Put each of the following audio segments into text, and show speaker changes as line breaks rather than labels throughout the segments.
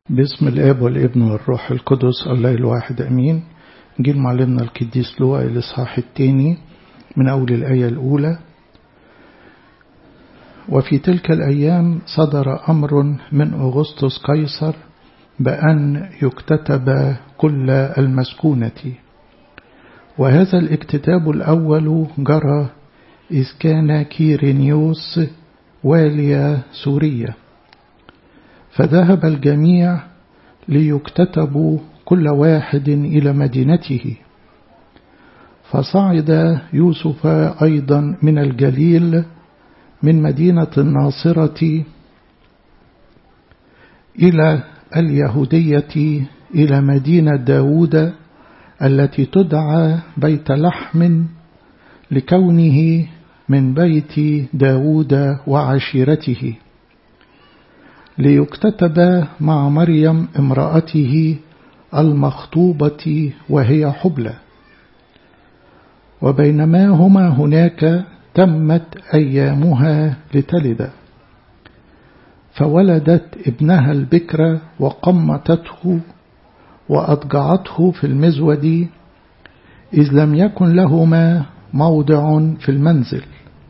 باسم الاب والابن والروح القدس الله الواحد امين جيل معلمنا القديس لوقا الاصحاح الثاني من اول الايه الاولى وفي تلك الايام صدر امر من اغسطس قيصر بان يكتتب كل المسكونه وهذا الاكتتاب الاول جرى اذ كان كيرينيوس والي سوريا فذهب الجميع ليكتتبوا كل واحد إلى مدينته فصعد يوسف أيضا من الجليل من مدينة الناصرة إلى اليهودية إلى مدينة داود التي تدعى بيت لحم لكونه من بيت داود وعشيرته ليكتتب مع مريم امرأته المخطوبة وهي حبلى وبينما هما هناك تمت أيامها لتلد فولدت ابنها البكر وقمتته وأضجعته في المزود إذ لم يكن لهما موضع في المنزل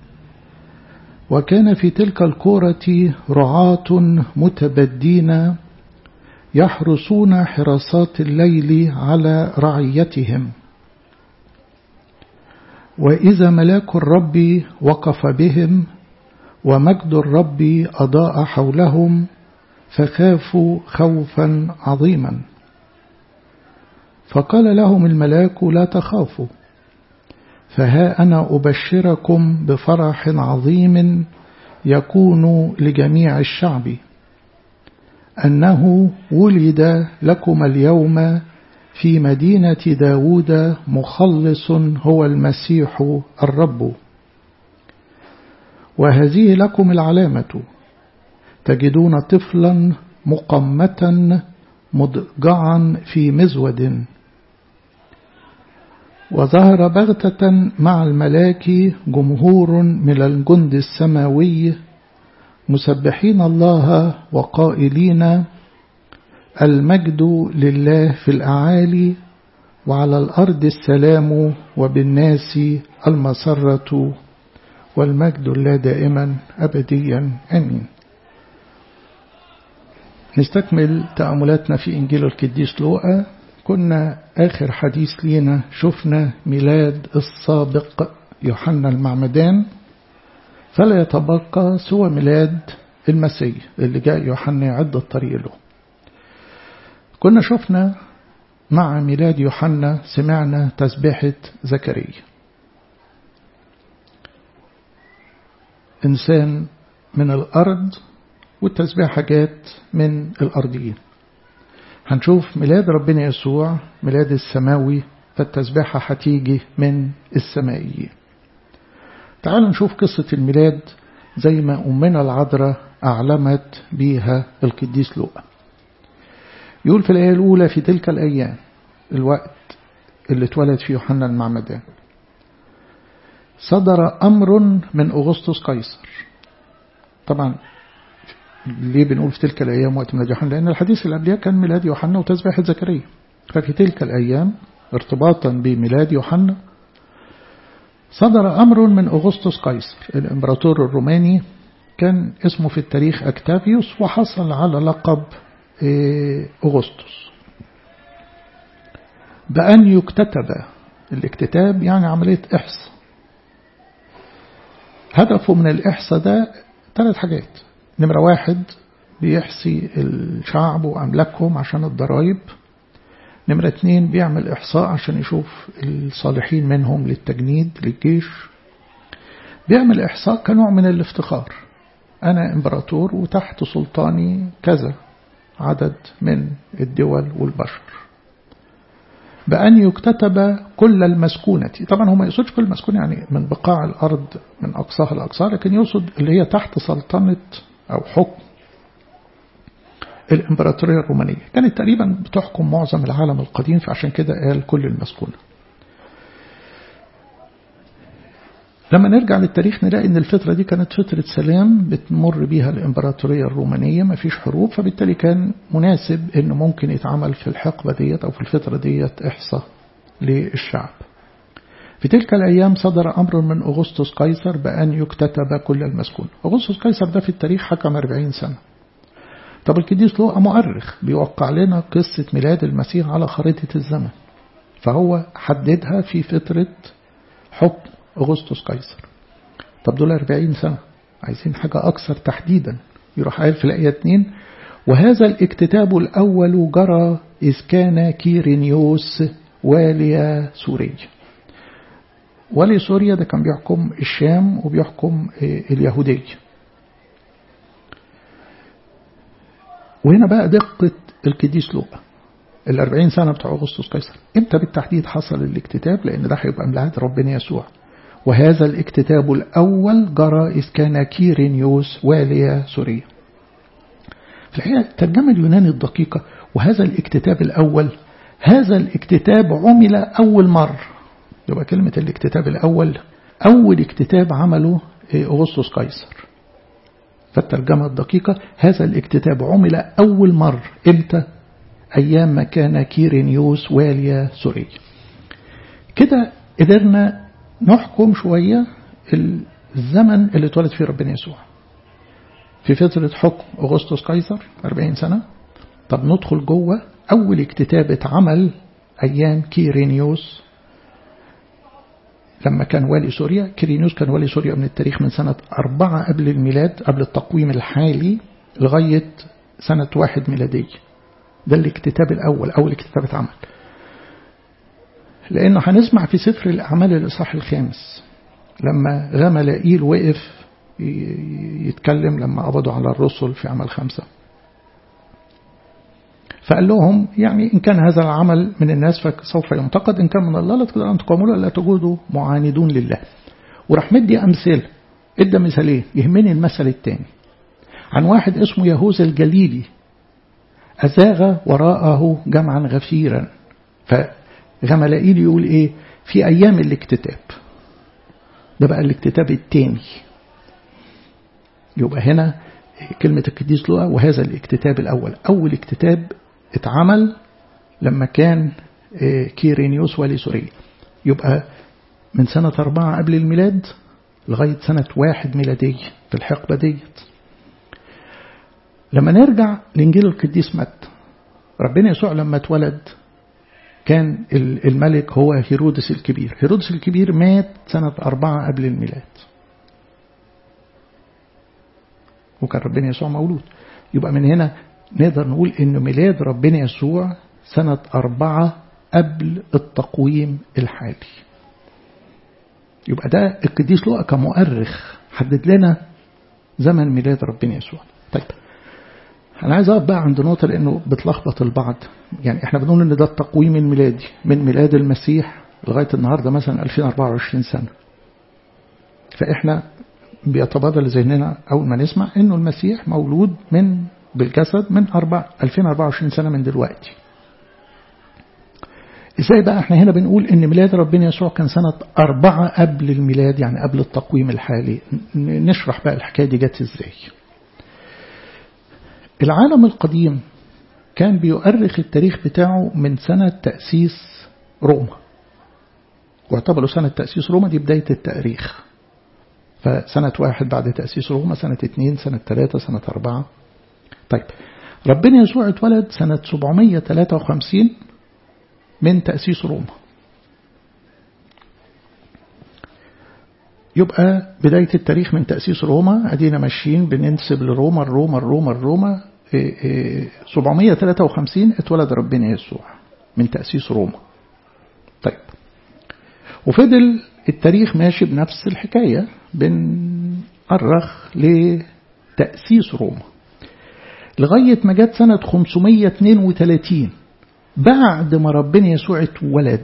وكان في تلك الكورة رعاة متبدين يحرسون حراسات الليل على رعيتهم وإذا ملاك الرب وقف بهم ومجد الرب أضاء حولهم فخافوا خوفا عظيما فقال لهم الملاك لا تخافوا فها أنا أبشركم بفرح عظيم يكون لجميع الشعب أنه ولد لكم اليوم في مدينة داود مخلص هو المسيح الرب وهذه لكم العلامة تجدون طفلا مقمة مضجعا في مزود وظهر بغتة مع الملاك جمهور من الجند السماوي مسبحين الله وقائلين المجد لله في الأعالي وعلى الأرض السلام وبالناس المسرة والمجد الله دائما أبديا أمين نستكمل تأملاتنا في إنجيل القديس لوقا كنا آخر حديث لينا شفنا ميلاد السابق يوحنا المعمدان فلا يتبقى سوى ميلاد المسيح اللي جاء يوحنا يعد الطريق له كنا شفنا مع ميلاد يوحنا سمعنا تسبيحة زكريا إنسان من الأرض والتسبيحة جات من الأرضيين هنشوف ميلاد ربنا يسوع ميلاد السماوي فالتسبيحة هتيجي من السمائيين تعالوا نشوف قصة الميلاد زي ما أمنا العذراء أعلمت بيها القديس لوقا يقول في الآية الأولى في تلك الأيام الوقت اللي اتولد فيه يوحنا المعمدان صدر أمر من أغسطس قيصر طبعا ليه بنقول في تلك الأيام وقت ميلاد يوحنا لأن الحديث اللي قبلها كان ميلاد يوحنا وتسبيحة زكريا ففي تلك الأيام ارتباطا بميلاد يوحنا صدر أمر من أغسطس قيصر الإمبراطور الروماني كان اسمه في التاريخ أكتافيوس وحصل على لقب أغسطس بأن يكتتب الاكتتاب يعني عملية إحصاء هدفه من الإحصاء ده ثلاث حاجات نمرة واحد بيحصي الشعب وأملاكهم عشان الضرائب نمرة اتنين بيعمل إحصاء عشان يشوف الصالحين منهم للتجنيد للجيش بيعمل إحصاء كنوع من الافتخار أنا إمبراطور وتحت سلطاني كذا عدد من الدول والبشر بأن يكتتب كل المسكونة طبعا هو ما يقصدش كل المسكونة يعني من بقاع الأرض من أقصاها لأقصاها لكن يقصد اللي هي تحت سلطنة أو حكم الإمبراطورية الرومانية كانت تقريبا بتحكم معظم العالم القديم فعشان كده قال كل المسكونة لما نرجع للتاريخ نلاقي ان الفترة دي كانت فترة سلام بتمر بيها الامبراطورية الرومانية ما فيش حروب فبالتالي كان مناسب انه ممكن يتعمل في الحقبة ديت او في الفترة ديت احصاء للشعب في تلك الأيام صدر أمر من أغسطس قيصر بأن يكتتب كل المسكون أغسطس قيصر ده في التاريخ حكم 40 سنة طب القديس لوقا مؤرخ بيوقع لنا قصة ميلاد المسيح على خريطة الزمن فهو حددها في فترة حكم أغسطس قيصر طب دول 40 سنة عايزين حاجة أكثر تحديدا يروح قال في الآية 2 وهذا الاكتتاب الأول جرى إذ كان كيرينيوس والي سوريا والي سوريا ده كان بيحكم الشام وبيحكم اليهودية وهنا بقى دقة القديس لوقا الأربعين سنة بتوع أغسطس قيصر امتى بالتحديد حصل الاكتتاب لأن ده هيبقى من عهد ربنا يسوع وهذا الاكتتاب الأول جرى إذ كان كيرينيوس والي سوريا في الحقيقة الترجمة اليوناني الدقيقة وهذا الاكتتاب الأول هذا الاكتتاب عمل أول مرة يبقى كلمة الاكتتاب الأول أول اكتتاب عمله أغسطس قيصر فالترجمة الدقيقة هذا الاكتتاب عمل أول مرة إمتى أيام ما كان كيرينيوس والي سوريا كده قدرنا نحكم شوية الزمن اللي اتولد فيه ربنا يسوع في فترة حكم أغسطس قيصر 40 سنة طب ندخل جوه أول اكتتاب اتعمل أيام كيرينيوس لما كان والي سوريا كيرينيوس كان والي سوريا من التاريخ من سنة أربعة قبل الميلاد قبل التقويم الحالي لغاية سنة واحد ميلادية ده الاكتتاب الأول أول اكتتاب اتعمل لأنه هنسمع في سفر الأعمال الإصحاح الخامس لما غملائيل وقف يتكلم لما قبضوا على الرسل في عمل خمسة فقال لهم يعني إن كان هذا العمل من الناس فسوف ينتقد إن كان من الله لا تقدروا أن تقاوموا لا توجدوا معاندون لله وراح مدي أمثلة ادى مثالين يهمني المثل الثاني عن واحد اسمه يهوذا الجليلي أزاغ وراءه جمعا غفيرا فغملائيل يقول إيه في أيام الاكتتاب ده بقى الاكتتاب الثاني يبقى هنا كلمة القديس لوقا وهذا الاكتتاب الأول أول اكتتاب اتعمل لما كان كيرينيوس والي سوريا يبقى من سنة أربعة قبل الميلاد لغاية سنة واحد ميلادية في الحقبة ديت لما نرجع لإنجيل القديس متى ربنا يسوع لما اتولد كان الملك هو هيرودس الكبير هيرودس الكبير مات سنة أربعة قبل الميلاد وكان ربنا يسوع مولود يبقى من هنا نقدر نقول إن ميلاد ربنا يسوع سنة أربعة قبل التقويم الحالي يبقى ده القديس لوقا كمؤرخ حدد لنا زمن ميلاد ربنا يسوع طيب أنا عايز أقف بقى عند نقطة لأنه بتلخبط البعض يعني إحنا بنقول إن ده التقويم الميلادي من ميلاد المسيح لغاية النهاردة مثلا 2024 سنة فإحنا بيتبادل ذهننا أول ما نسمع إنه المسيح مولود من بالجسد من أربع 2024 سنة من دلوقتي إزاي بقى إحنا هنا بنقول إن ميلاد ربنا يسوع كان سنة أربعة قبل الميلاد يعني قبل التقويم الحالي نشرح بقى الحكاية دي جت إزاي العالم القديم كان بيؤرخ التاريخ بتاعه من سنة تأسيس روما واعتبروا سنة تأسيس روما دي بداية التاريخ فسنة واحد بعد تأسيس روما سنة اتنين سنة تلاتة سنة أربعة طيب ربنا يسوع اتولد سنة 753 من تأسيس روما يبقى بداية التاريخ من تأسيس روما أدينا ماشيين بننسب لروما الروما الروما الروما 753 اتولد ربنا يسوع من تأسيس روما طيب وفضل التاريخ ماشي بنفس الحكاية بنأرخ لتأسيس روما لغاية ما جت سنة 532 بعد ما ربنا يسوع اتولد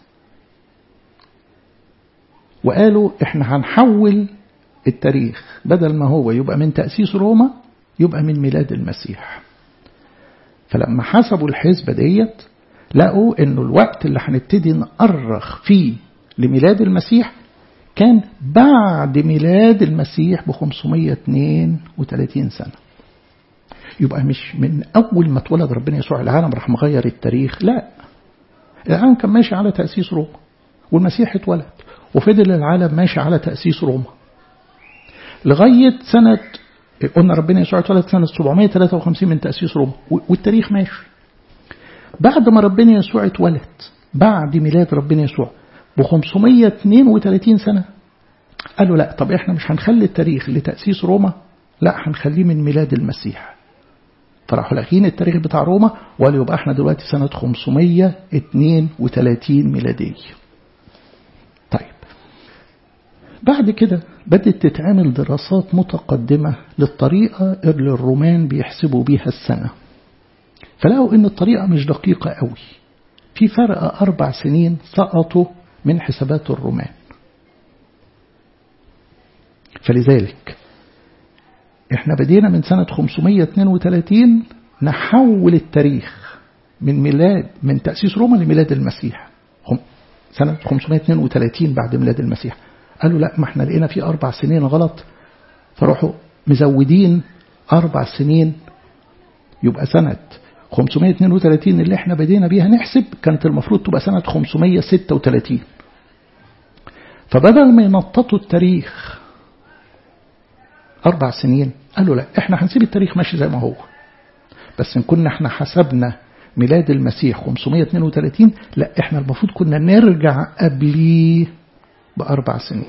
وقالوا احنا هنحول التاريخ بدل ما هو يبقى من تأسيس روما يبقى من ميلاد المسيح فلما حسبوا الحسبة ديت لقوا انه الوقت اللي هنبتدي نأرخ فيه لميلاد المسيح كان بعد ميلاد المسيح ب 532 سنة يبقى مش من أول ما اتولد ربنا يسوع العالم راح مغير التاريخ لا العالم كان ماشي على تأسيس روما والمسيح اتولد وفضل العالم ماشي على تأسيس روما لغاية سنة قلنا ربنا يسوع اتولد سنة 753 من تأسيس روما والتاريخ ماشي بعد ما ربنا يسوع اتولد بعد ميلاد ربنا يسوع ب 532 سنة قالوا لا طب احنا مش هنخلي التاريخ لتأسيس روما لا هنخليه من ميلاد المسيح فراحوا لاقيين التاريخ بتاع روما وقالوا يبقى احنا دلوقتي سنة 532 ميلادية طيب بعد كده بدأت تتعمل دراسات متقدمة للطريقة اللي الرومان بيحسبوا بيها السنة فلقوا ان الطريقة مش دقيقة قوي في فرق أربع سنين سقطوا من حسابات الرومان فلذلك احنا بدينا من سنة 532 نحول التاريخ من ميلاد من تأسيس روما لميلاد المسيح سنة 532 بعد ميلاد المسيح قالوا لا ما احنا لقينا في أربع سنين غلط فروحوا مزودين أربع سنين يبقى سنة 532 اللي احنا بدينا بيها نحسب كانت المفروض تبقى سنة 536 فبدل ما ينططوا التاريخ أربع سنين قالوا لا احنا هنسيب التاريخ ماشي زي ما هو بس إن كنا احنا حسبنا ميلاد المسيح 532 لا احنا المفروض كنا نرجع قبليه بأربع سنين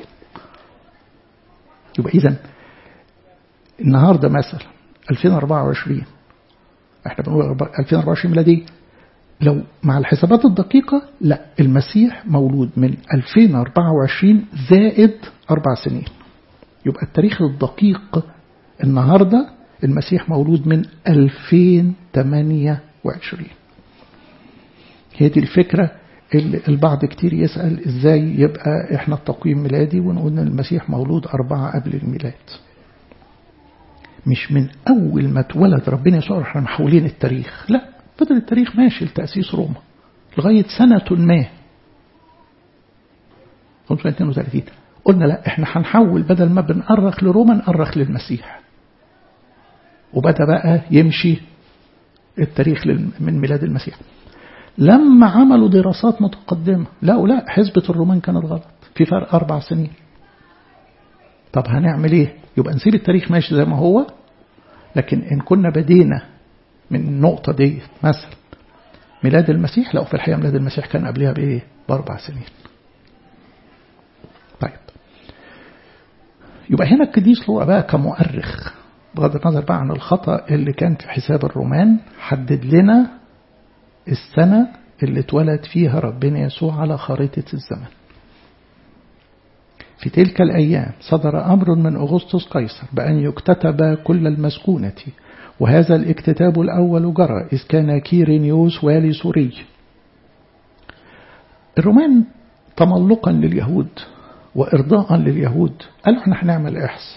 يبقى إذا النهاردة مثلا 2024 احنا بنقول 2024 ميلادي لو مع الحسابات الدقيقة لا المسيح مولود من 2024 زائد أربع سنين يبقى التاريخ الدقيق النهاردة المسيح مولود من 2028 هي دي الفكرة اللي البعض كتير يسأل ازاي يبقى احنا التقويم ميلادي ونقول ان المسيح مولود أربعة قبل الميلاد مش من أول ما اتولد ربنا يسوع احنا محولين التاريخ لا فضل التاريخ ماشي لتأسيس روما لغاية سنة ما 532 قلنا لا احنا هنحول بدل ما بنأرخ لروما نأرخ للمسيح وبدأ بقى يمشي التاريخ من ميلاد المسيح لما عملوا دراسات متقدمة لقوا لا حسبة الرومان كانت غلط في فرق أربع سنين طب هنعمل ايه يبقى نسيب التاريخ ماشي زي ما هو لكن إن كنا بدينا من النقطة دي مثلا ميلاد المسيح لا في الحقيقة ميلاد المسيح كان قبلها بإيه بأربع سنين طيب يبقى هنا القديس لوقا بقى كمؤرخ بغض النظر بقى عن الخطأ اللي كان في حساب الرومان حدد لنا السنة اللي اتولد فيها ربنا يسوع على خريطة الزمن في تلك الأيام صدر أمر من أغسطس قيصر بأن يكتتب كل المسكونة وهذا الاكتتاب الأول جرى إذ كان كيرينيوس والي سوري الرومان تملقا لليهود وإرضاء لليهود قالوا احنا هنعمل إحصاء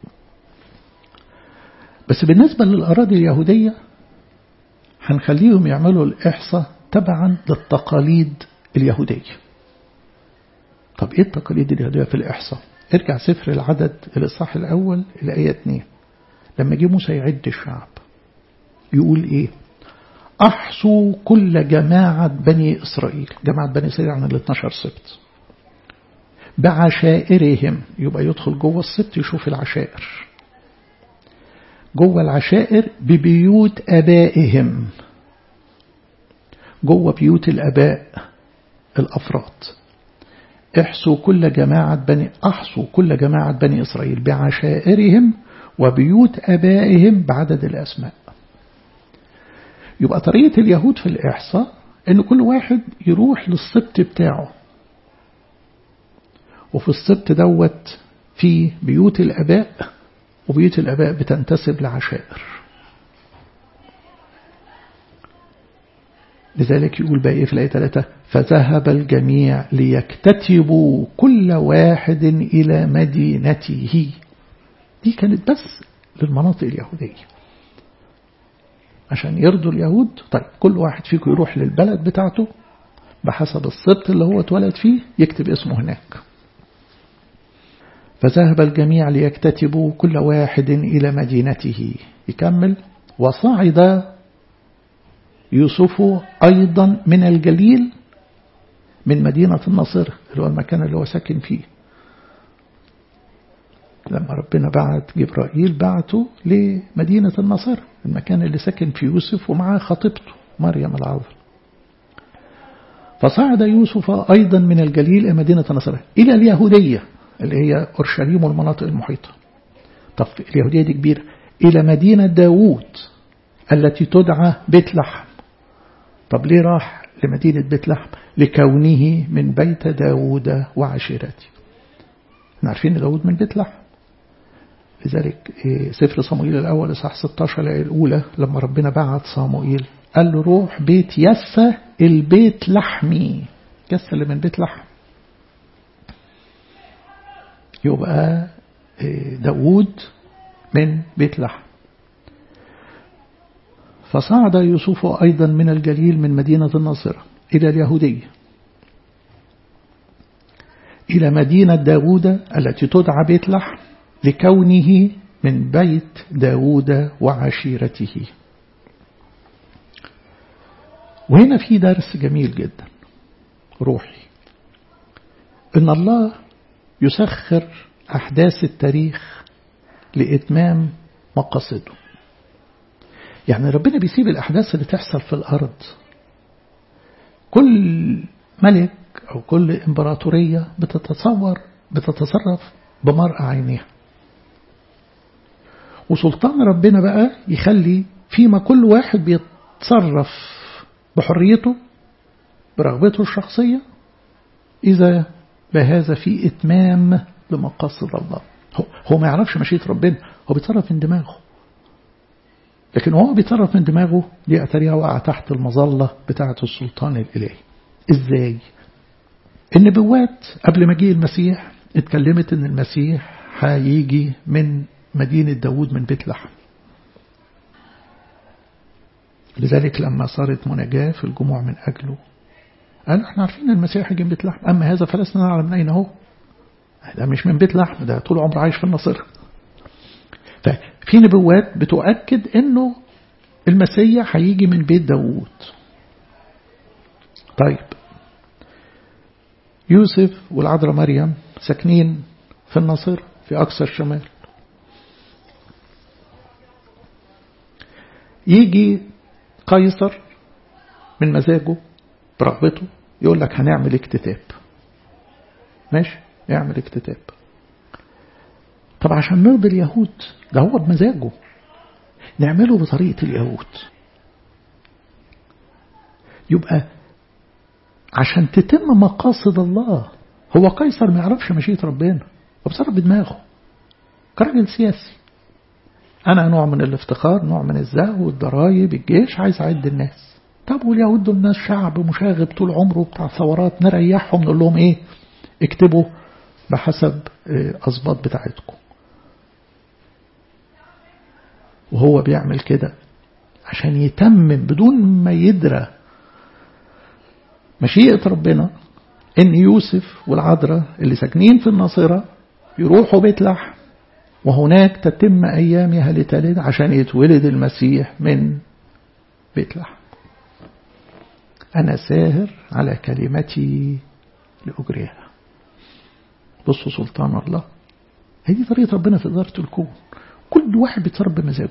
بس بالنسبة للأراضي اليهودية هنخليهم يعملوا الإحصاء تبعا للتقاليد اليهودية طب إيه التقاليد اليهودية في الإحصاء ارجع سفر العدد الإصحاح الأول الآية 2 لما جه موسى يعد الشعب يقول إيه أحصوا كل جماعة بني إسرائيل جماعة بني إسرائيل عن ال 12 سبت بعشائرهم يبقى يدخل جوه السبت يشوف العشائر جوه العشائر ببيوت أبائهم جوه بيوت الأباء الأفراد احصوا كل جماعة بني أحصوا كل جماعة بني إسرائيل بعشائرهم وبيوت أبائهم بعدد الأسماء يبقى طريقة اليهود في الإحصاء إن كل واحد يروح للسبت بتاعه وفي السبت دوت في بيوت الأباء وبيوت الأباء بتنتسب لعشائر لذلك يقول بقى في الآية 3 فذهب الجميع ليكتتبوا كل واحد إلى مدينته دي كانت بس للمناطق اليهودية عشان يرضوا اليهود طيب كل واحد فيكم يروح للبلد بتاعته بحسب السبط اللي هو اتولد فيه يكتب اسمه هناك فذهب الجميع ليكتتبوا كل واحد إلى مدينته يكمل وصعد يوسف أيضا من الجليل من مدينة النصر اللي هو المكان اللي هو ساكن فيه لما ربنا بعت جبرائيل بعته لمدينة النصر المكان اللي ساكن فيه يوسف ومعاه خطيبته مريم العذراء فصعد يوسف أيضا من الجليل إلى مدينة النصر إلى اليهودية اللي هي أورشليم والمناطق المحيطة طب اليهودية دي كبيرة إلى مدينة داوود التي تدعى بيت لحم طب ليه راح لمدينة بيت لحم لكونه من بيت داوود وعشيرته احنا عارفين داوود من بيت لحم لذلك سفر صموئيل الأول إصحاح 16 الأولى لما ربنا بعت صموئيل قال له روح بيت يسة البيت لحمي يسة اللي من بيت لحم يبقى داود من بيت لحم فصعد يوسف أيضا من الجليل من مدينة الناصرة إلى اليهودية إلى مدينة داود التي تدعى بيت لحم لكونه من بيت داود وعشيرته وهنا في درس جميل جدا روحي إن الله يسخر أحداث التاريخ لإتمام مقاصده يعني ربنا بيسيب الأحداث اللي تحصل في الأرض كل ملك أو كل إمبراطورية بتتصور بتتصرف بمرأة عينيها وسلطان ربنا بقى يخلي فيما كل واحد بيتصرف بحريته برغبته الشخصية إذا بهذا في إتمام لمقاصد الله هو ما يعرفش مشيئة ربنا هو بيتصرف من دماغه لكن هو بيتصرف من دماغه دي أتريها وقع تحت المظلة بتاعة السلطان الإلهي إزاي النبوات قبل مجيء المسيح اتكلمت ان المسيح هيجي من مدينة داود من بيت لحم لذلك لما صارت مناجاة في الجموع من أجله قال احنا عارفين المسيح هيجي من بيت لحم أما هذا فلسنا نعلم من أين هو ده مش من بيت لحم ده طول عمره عايش في النصر ففي نبوات بتؤكد انه المسيح هيجي من بيت داود طيب يوسف والعذراء مريم ساكنين في النصر في أقصى الشمال يجي قيصر من مزاجه برغبته يقول لك هنعمل اكتتاب ماشي يعمل اكتتاب طب عشان نرضي اليهود ده هو بمزاجه نعمله بطريقة اليهود يبقى عشان تتم مقاصد الله هو قيصر ما يعرفش مشيئة ربنا هو بيتصرف بدماغه كراجل سياسي أنا نوع من الافتخار نوع من الزهو والضرايب الجيش عايز أعد الناس طب واليهود دول ناس شعب مشاغب طول عمره بتاع ثورات نريحهم نقول لهم إيه اكتبوا بحسب أسباط بتاعتكم وهو بيعمل كده عشان يتمم بدون ما يدرى مشيئة ربنا إن يوسف والعذراء اللي ساكنين في الناصرة يروحوا بيت لحم وهناك تتم أيامها لتلد عشان يتولد المسيح من بيت لحم أنا ساهر على كلمتي لأجريها بصوا سلطان الله هذه طريقة ربنا في إدارة الكون كل واحد بيتصرف بمزاجه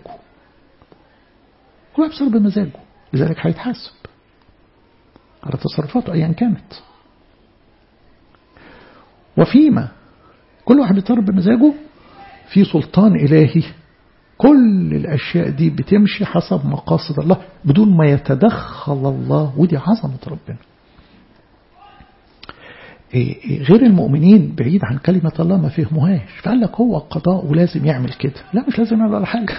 كل واحد بيتصرف بمزاجه لذلك هيتحاسب على تصرفاته أيا كانت وفيما كل واحد بيتصرف بمزاجه في سلطان إلهي كل الأشياء دي بتمشي حسب مقاصد الله بدون ما يتدخل الله ودي عظمة ربنا غير المؤمنين بعيد عن كلمة الله ما فهموهاش فقال لك هو القضاء ولازم يعمل كده لا مش لازم يعمل ولا حاجة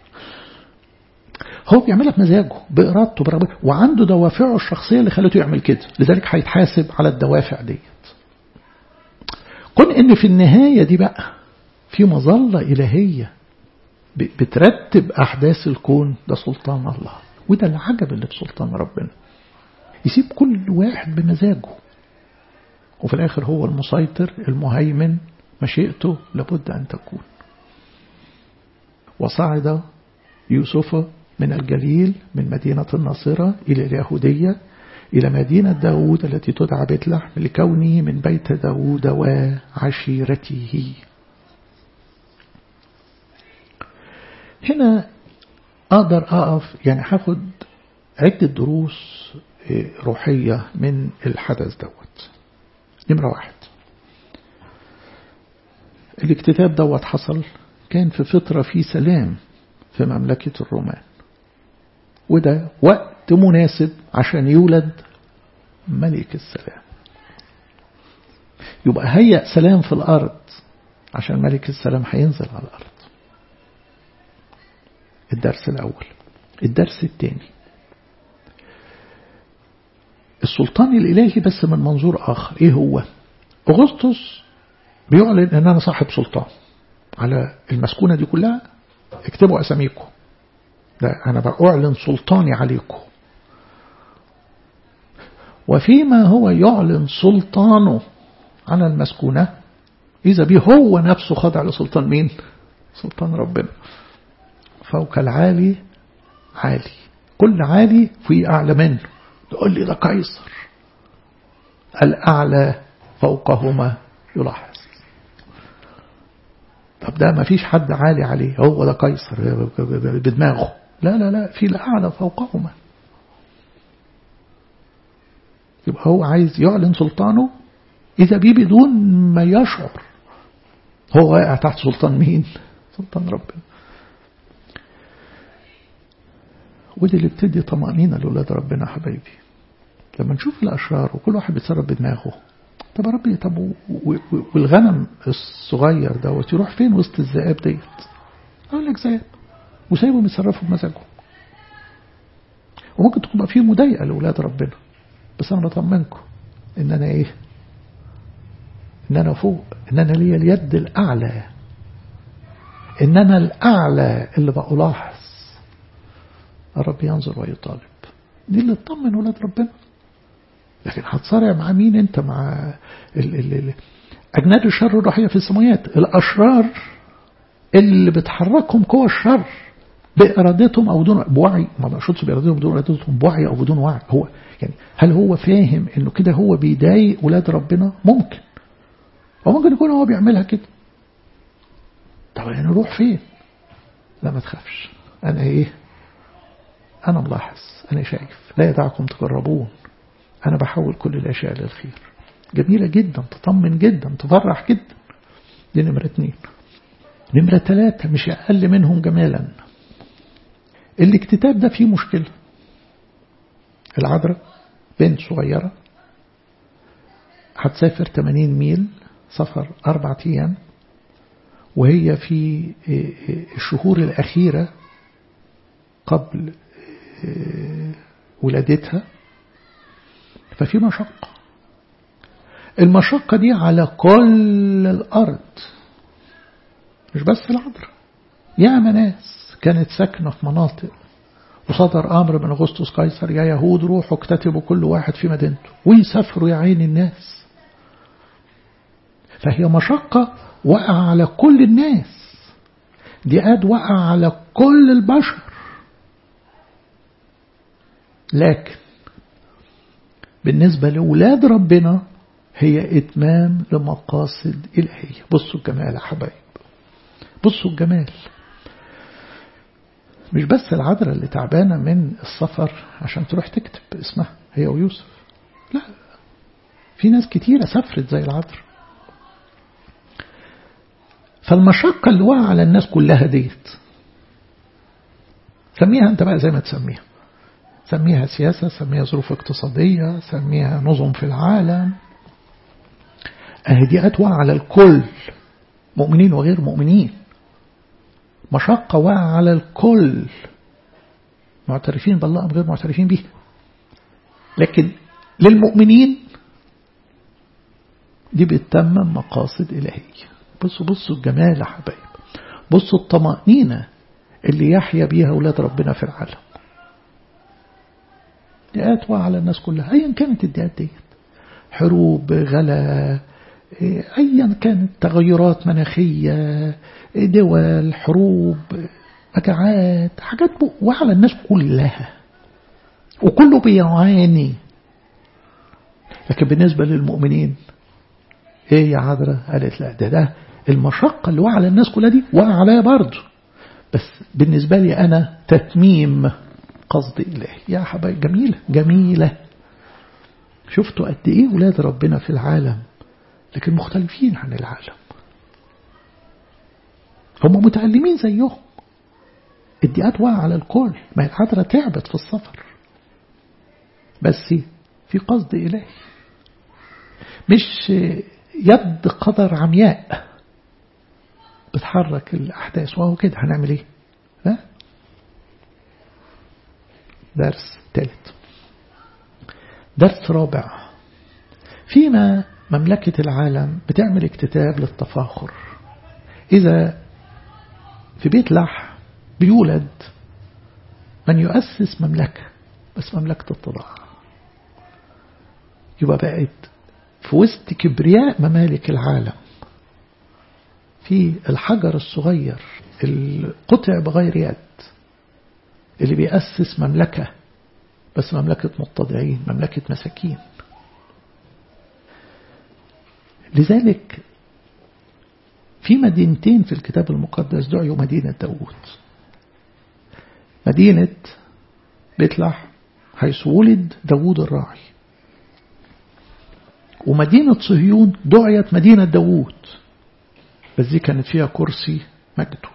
هو بيعملها بمزاجه بإرادته برغبته وعنده دوافعه الشخصية اللي خلته يعمل كده لذلك هيتحاسب على الدوافع ديت كون ان في النهاية دي بقى في مظلة إلهية بترتب أحداث الكون ده سلطان الله وده العجب اللي في سلطان ربنا يسيب كل واحد بمزاجه وفي الآخر هو المسيطر المهيمن مشيئته لابد أن تكون وصعد يوسف من الجليل من مدينة الناصرة إلى اليهودية إلى مدينة داود التي تدعى بيت لحم لكونه من بيت داود وعشيرته هنا أقدر أقف يعني هاخد عدة دروس روحية من الحدث دوت نمرة واحد الاكتتاب دوت حصل كان في فترة في سلام في مملكة الرومان وده وقت مناسب عشان يولد ملك السلام يبقى هيأ سلام في الأرض عشان ملك السلام هينزل على الأرض الدرس الأول الدرس الثاني السلطان الإلهي بس من منظور آخر إيه هو أغسطس بيعلن أن أنا صاحب سلطان على المسكونة دي كلها اكتبوا أساميكم ده أنا بأعلن سلطاني عليكم وفيما هو يعلن سلطانه على المسكونة إذا به هو نفسه خضع لسلطان مين سلطان ربنا فوق العالي عالي كل عالي في أعلى منه تقول لي ده قيصر الأعلى فوقهما يلاحظ طب ده ما فيش حد عالي عليه هو ده قيصر بدماغه لا لا لا في الأعلى فوقهما يبقى هو عايز يعلن سلطانه إذا بيه بدون ما يشعر هو واقع تحت سلطان مين سلطان ربنا ودي اللي بتدي طمأنينة لأولاد ربنا حبايبي لما نشوف الأشرار وكل واحد بيتصرف بدماغه طب يا ربي طب والغنم الصغير دوت يروح فين وسط الذئاب ديت أقول لك ذئاب وسايبهم يتصرفوا بمزاجهم وممكن تكون فيه مضايقة لأولاد ربنا بس أنا بطمنكم إن أنا إيه إن أنا فوق إن أنا ليا اليد الأعلى إن أنا الأعلى اللي بألاحظ الرب ينظر ويطالب دي اللي تطمن ولاد ربنا لكن هتصارع مع مين انت مع ال ال ال أجناد الشر الروحية في السماوات الأشرار اللي بتحركهم قوى الشر بإرادتهم أو بدون بوعي ما بقصدش بإرادتهم بدون إرادتهم بوعي أو بدون وعي هو يعني هل هو فاهم إنه كده هو بيضايق ولاد ربنا ممكن أو ممكن يكون هو بيعملها كده طب يعني نروح فين لا ما تخافش أنا إيه أنا ملاحظ أنا شايف لا يدعكم تقربون أنا بحول كل الأشياء للخير جميلة جدا تطمن جدا تفرح جدا دي نمرة اتنين نمرة ثلاثة مش أقل منهم جمالا الاكتتاب ده فيه مشكلة العذراء بنت صغيرة هتسافر 80 ميل سفر أربعة أيام وهي في الشهور الأخيرة قبل ولادتها ففي مشقة المشقة دي على كل الأرض مش بس العذراء ياما ناس كانت ساكنة في مناطق وصدر أمر من أغسطس قيصر يا يهود روحوا اكتتبوا كل واحد في مدينته ويسافروا يا عين الناس فهي مشقة وقع على كل الناس دي قاد وقع على كل البشر لكن بالنسبة لأولاد ربنا هي إتمام لمقاصد إلهية بصوا الجمال يا حبايب بصوا الجمال مش بس العذراء اللي تعبانة من السفر عشان تروح تكتب اسمها هي ويوسف لا في ناس كتيرة سافرت زي العذراء فالمشقة اللي وقع على الناس كلها ديت سميها انت بقى زي ما تسميها سميها سياسة سميها ظروف اقتصادية سميها نظم في العالم دي أتوى على الكل مؤمنين وغير مؤمنين مشقة وقع على الكل معترفين بالله غير معترفين به لكن للمؤمنين دي بتتمم مقاصد إلهية بصوا بصوا الجمال يا حبايب بصوا الطمأنينة اللي يحيا بيها أولاد ربنا في العالم ديات على الناس كلها أيا كانت الديات ديت حروب غلا أيا كانت تغيرات مناخية دول حروب مجاعات حاجات وعلى الناس كلها وكله بيعاني لكن بالنسبة للمؤمنين ايه يا عذرة قالت لا ده ده المشقة اللي وقع على الناس كلها دي وقع عليا برضه بس بالنسبة لي أنا تتميم قصد إلهي يا حبايب جميلة جميلة شفتوا قد إيه ولاد ربنا في العالم لكن مختلفين عن العالم هم متعلمين زيهم الدقات وقع على الكل ما العذرة تعبت في السفر بس في قصد إلهي مش يد قدر عمياء بتحرك الأحداث وهو كده هنعمل إيه لا درس ثالث درس رابع فيما مملكة العالم بتعمل اكتتاب للتفاخر إذا في بيت لح بيولد من يؤسس مملكة بس مملكة التضاع يبقى بقت في وسط كبرياء ممالك العالم في الحجر الصغير القطع بغير يد اللي بيأسس مملكة بس مملكة متضعين مملكة مساكين لذلك في مدينتين في الكتاب المقدس دعيوا مدينة داود مدينة بيتلح حيث ولد داود الراعي ومدينة صهيون دعيت مدينة داود بس دي كانت فيها كرسي مجده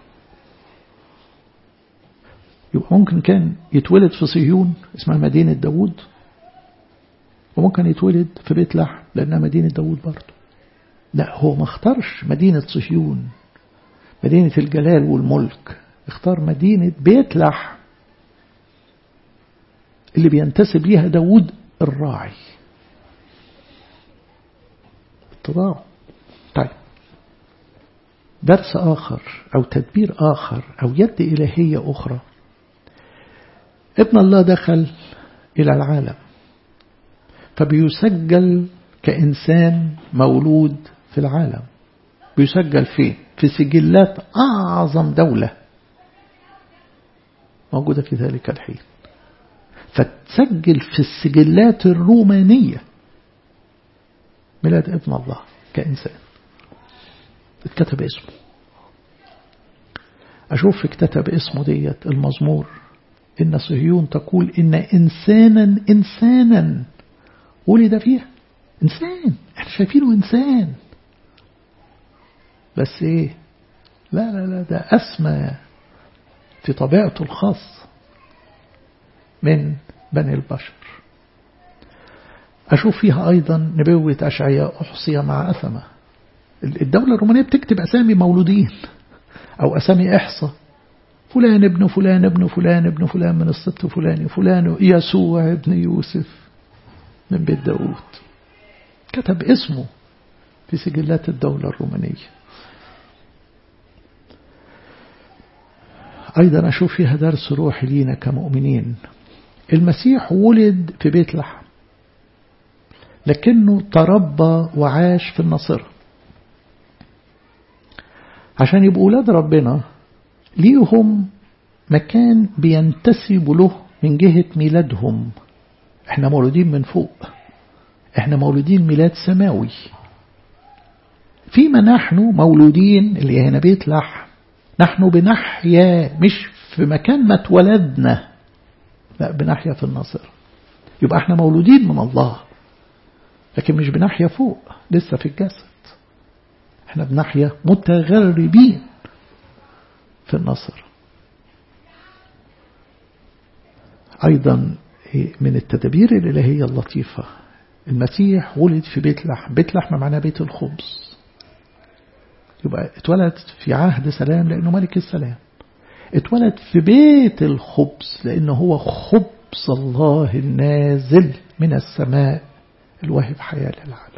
يبقى ممكن كان يتولد في صهيون اسمها مدينة داود وممكن يتولد في بيت لحم لأنها مدينة داود برضه لا هو ما اختارش مدينة صهيون مدينة الجلال والملك اختار مدينة بيت لحم اللي بينتسب ليها داود الراعي اتضاع طيب درس آخر أو تدبير آخر أو يد إلهية أخرى ابن الله دخل إلى العالم فبيسجل كإنسان مولود في العالم بيسجل فين في سجلات أعظم دولة موجودة في ذلك الحين فتسجل في السجلات الرومانية ميلاد ابن الله كإنسان اتكتب اسمه أشوف اكتتب اسمه ديت المزمور إن صهيون تقول إن إنسانا إنسانا ولد فيها إنسان احنا شايفينه إنسان بس إيه لا لا لا ده أسمى في طبيعته الخاصة من بني البشر أشوف فيها أيضا نبوة أشعياء أحصي مع أثمة الدولة الرومانية بتكتب أسامي مولودين أو أسامي إحصى فلان ابن فلان ابن فلان ابن فلان من السبط فلان فلان يسوع ابن يوسف من بيت داود كتب اسمه في سجلات الدولة الرومانية أيضا أشوف فيها درس روحي لينا كمؤمنين المسيح ولد في بيت لحم لكنه تربى وعاش في النصر عشان يبقوا أولاد ربنا ليهم مكان بينتسب له من جهة ميلادهم احنا مولودين من فوق احنا مولودين ميلاد سماوي فيما نحن مولودين اللي هنا بيت لحم نحن بنحيا مش في مكان ما اتولدنا لا بنحيا في النصر يبقى احنا مولودين من الله لكن مش بنحيا فوق لسه في الجسد احنا بنحيا متغربين في النصر أيضا من التدابير الإلهية اللطيفة المسيح ولد في بيت لحم بيت لحم معناه بيت الخبز يبقى اتولد في عهد سلام لأنه ملك السلام اتولد في بيت الخبز لأنه هو خبز الله النازل من السماء الواهب حياة للعالم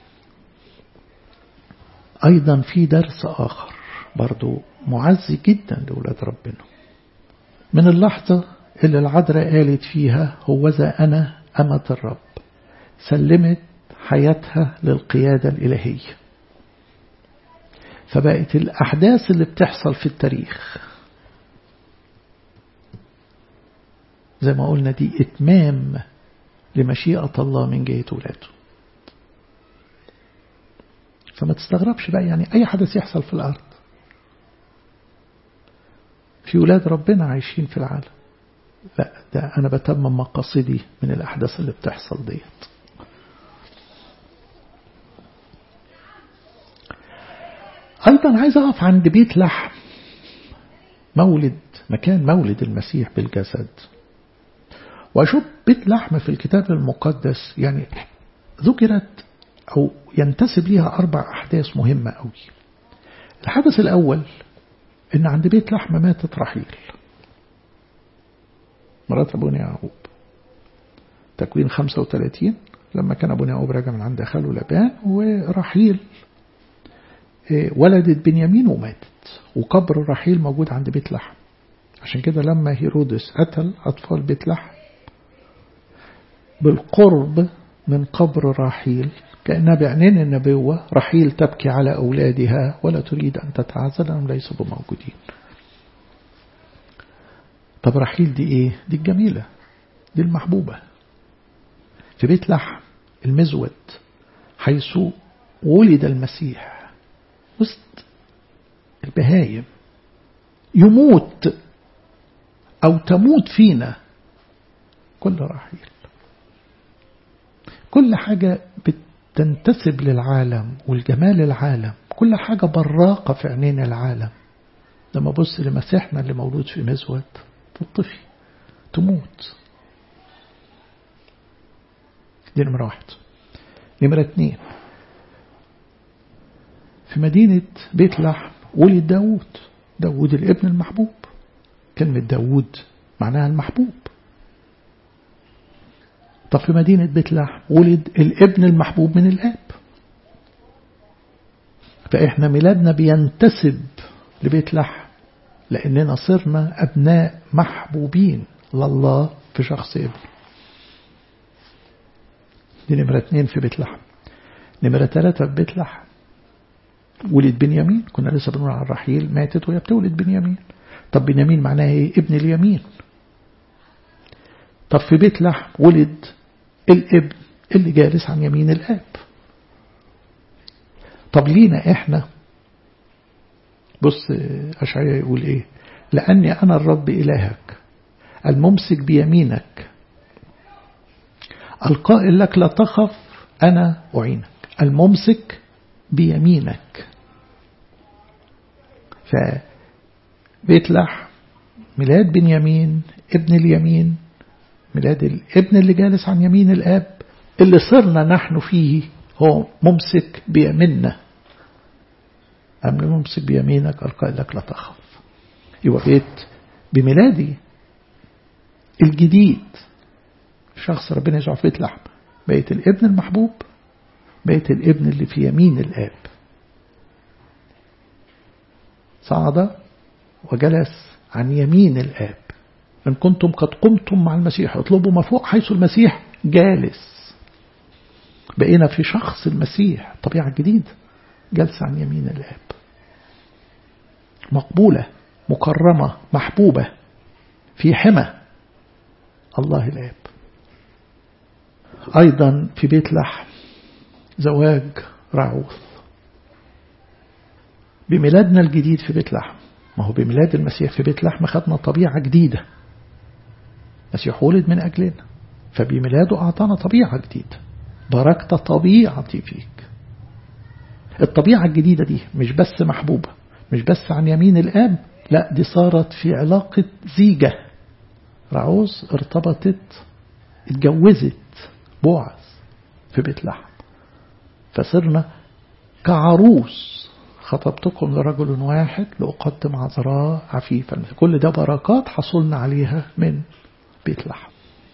أيضا في درس آخر برضو معزي جدا لأولاد ربنا من اللحظة اللي العذراء قالت فيها هوذا أنا أمة الرب سلمت حياتها للقيادة الإلهية فبقت الأحداث اللي بتحصل في التاريخ زي ما قلنا دي إتمام لمشيئة الله من جهة ولاده فما تستغربش بقى يعني أي حدث يحصل في الأرض في ولاد ربنا عايشين في العالم لا ده أنا بتمم مقاصدي من الأحداث اللي بتحصل ديت أيضا عايز أقف عند بيت لحم مولد مكان مولد المسيح بالجسد وأشوف بيت لحم في الكتاب المقدس يعني ذكرت أو ينتسب ليها أربع أحداث مهمة أوي الحدث الأول إن عند بيت لحم ماتت رحيل مرات أبونا يعقوب تكوين 35 لما كان أبونا يعقوب راجع من عند خاله لبان ورحيل ولدت بنيامين وماتت وقبر رحيل موجود عند بيت لحم عشان كده لما هيرودس قتل أطفال بيت لحم بالقرب من قبر رحيل كأنها بعينين النبوة رحيل تبكي على أولادها ولا تريد أن تتعزل أنهم ليسوا بموجودين طب رحيل دي إيه؟ دي الجميلة دي المحبوبة في بيت لحم المزود حيث ولد المسيح وسط البهايم يموت أو تموت فينا كل رحيل كل حاجة بتنتسب للعالم والجمال العالم كل حاجة براقة في عينين العالم لما بص لمسيحنا اللي مولود في مزود تطفي تموت دي نمرة واحد نمرة اتنين في مدينة بيت لحم ولد داود داود الابن المحبوب كلمة داود معناها المحبوب طب في مدينة بيت لحم ولد الابن المحبوب من الآب فإحنا ميلادنا بينتسب لبيت لحم لأننا صرنا أبناء محبوبين لله في شخص ابن دي نمرة اتنين في بيت لحم نمرة ثلاثة في بيت لحم ولد بنيامين كنا لسه بنقول على الرحيل ماتت وهي بتولد بنيامين طب بنيامين معناها ايه ابن اليمين طب في بيت لحم ولد الابن اللي جالس عن يمين الاب طب لينا احنا بص أشعياء يقول ايه لأني أنا الرب إلهك الممسك بيمينك القائل لك لا تخف أنا أعينك الممسك بيمينك فبيت لحم ميلاد بنيامين ابن اليمين ميلاد الابن اللي جالس عن يمين الآب اللي صرنا نحن فيه هو ممسك بيميننا أم ممسك بيمينك القائل لك لا تخف يبقى بيت بميلادي الجديد شخص ربنا يسوع في بيت لحم بيت الابن المحبوب بيت الابن اللي في يمين الآب صعد وجلس عن يمين الآب إن كنتم قد قمتم مع المسيح اطلبوا ما فوق حيث المسيح جالس بقينا في شخص المسيح طبيعة جديدة جالس عن يمين الآب مقبولة مكرمة محبوبة في حمى الله الآب أيضا في بيت لحم زواج رعوث بميلادنا الجديد في بيت لحم ما هو بميلاد المسيح في بيت لحم خدنا طبيعة جديدة المسيح ولد من أجلنا فبميلاده أعطانا طبيعة جديدة باركت طبيعتي فيك الطبيعة الجديدة دي مش بس محبوبة مش بس عن يمين الآب لا دي صارت في علاقة زيجة رعوز ارتبطت اتجوزت بوعز في بيت لحم فصرنا كعروس خطبتكم لرجل واحد لأقدم عذراء عفيفا كل ده بركات حصلنا عليها من بيت لحم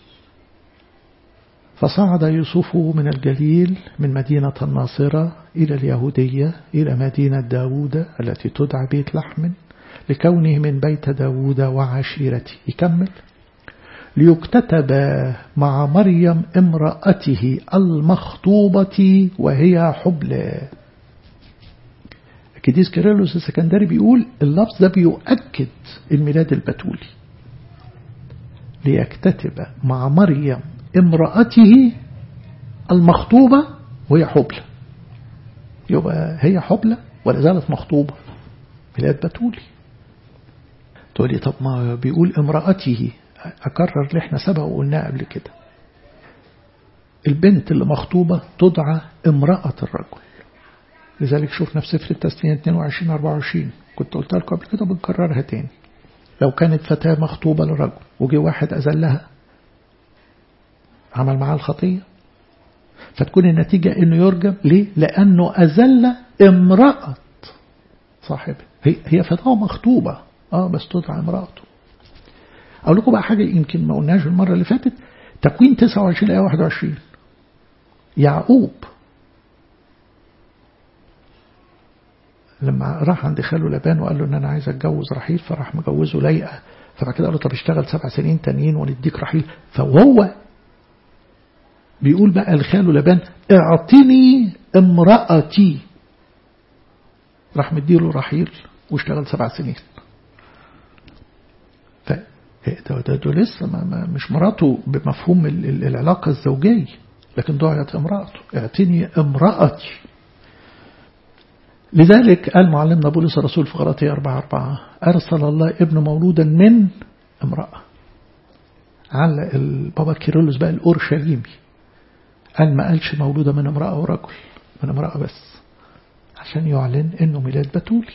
فصعد يوسف من الجليل من مدينة الناصرة إلى اليهودية إلى مدينة داود التي تدعى بيت لحم لكونه من بيت داود وعشيرته يكمل ليكتتب مع مريم امرأته المخطوبة وهي حبلى القديس كيرلس السكندري بيقول اللفظ ده بيؤكد الميلاد البتولي ليكتتب مع مريم امرأته المخطوبة وهي حبلى يبقى هي حبلى ولا زالت مخطوبة ميلاد بتولي تقولي طب ما بيقول امرأته أكرر اللي احنا سبق وقلناه قبل كده البنت اللي مخطوبة تدعى امرأة الرجل لذلك شفنا في سفر التسنية 22 24 كنت قلت لكم قبل كده بنكررها تاني لو كانت فتاة مخطوبة لرجل وجي واحد أذلها عمل معاه الخطية فتكون النتيجة انه يرجم ليه لانه اذل امرأة صاحبه هي, هي فتاة مخطوبة اه بس تدعى امرأته اقول لكم بقى حاجة يمكن ما قلناش المرة اللي فاتت تكوين 29 آية 21 يعقوب لما راح عند خاله لبان وقال له ان انا عايز اتجوز رحيل فراح مجوزه ليئة فبعد كده قال له طب اشتغل سبع سنين تانيين ونديك رحيل فهو بيقول بقى لخاله لبان اعطني امرأتي راح مديله رحيل واشتغل سبع سنين ف ده, ده, ده لسه ما ما مش مراته بمفهوم العلاقة الزوجية لكن دعيت امرأته اعطني امرأتي لذلك قال معلمنا بولس الرسول في غلطية أربعة أربعة أرسل الله ابن مولودا من امرأة على البابا كيرلس بقى الأورشليمي قال ما قالش مولودة من امرأة ورجل من امرأة بس عشان يعلن انه ميلاد بتولي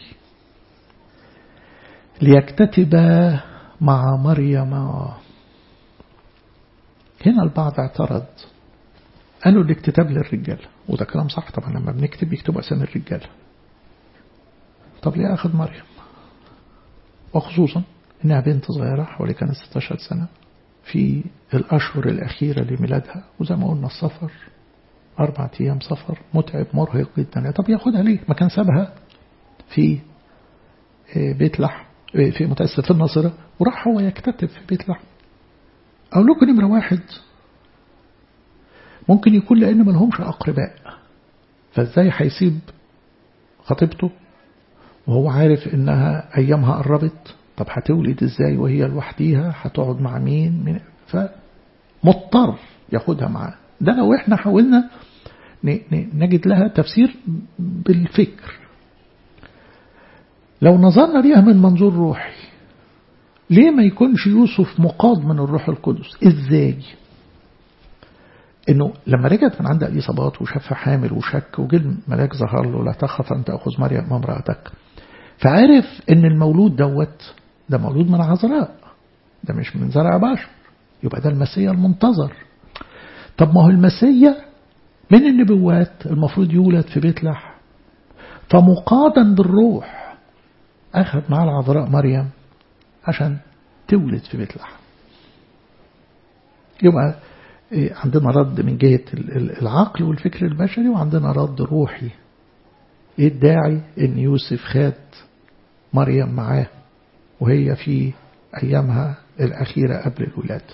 ليكتتب مع مريم هنا البعض اعترض قالوا الاكتتاب للرجال وده كلام صح طبعا لما بنكتب يكتبوا اسامي الرجال طب ليه اخذ مريم وخصوصا انها بنت صغيرة حوالي كانت 16 سنة في الأشهر الأخيرة لميلادها وزي ما قلنا السفر أربعة أيام سفر متعب مرهق جدا طب ياخدها ليه ما كان سابها في بيت لحم في متأسف في الناصرة وراح هو يكتتب في بيت لحم أقول لكم نمرة واحد ممكن يكون لأن ما لهمش أقرباء فإزاي هيسيب خطيبته وهو عارف إنها أيامها قربت طب هتولد ازاي وهي لوحديها هتقعد مع مين من فمضطر ياخدها معاه ده لو احنا حاولنا نجد لها تفسير بالفكر لو نظرنا ليها من منظور روحي ليه ما يكونش يوسف مقاد من الروح القدس ازاي انه لما رجعت من عند اليصابات وشافها حامل وشك وجه الملاك ظهر له لا تخف ان تاخذ مريم امراتك فعرف ان المولود دوت ده مولود من عذراء ده مش من زرع بشر يبقى ده المسيا المنتظر طب ما هو المسيا من النبوات المفروض يولد في بيت لحم فمقادا بالروح أخذ مع العذراء مريم عشان تولد في بيت لحم يبقى عندنا رد من جهة العقل والفكر البشري وعندنا رد روحي ايه الداعي ان يوسف خد مريم معاه وهي في أيامها الأخيرة قبل الولادة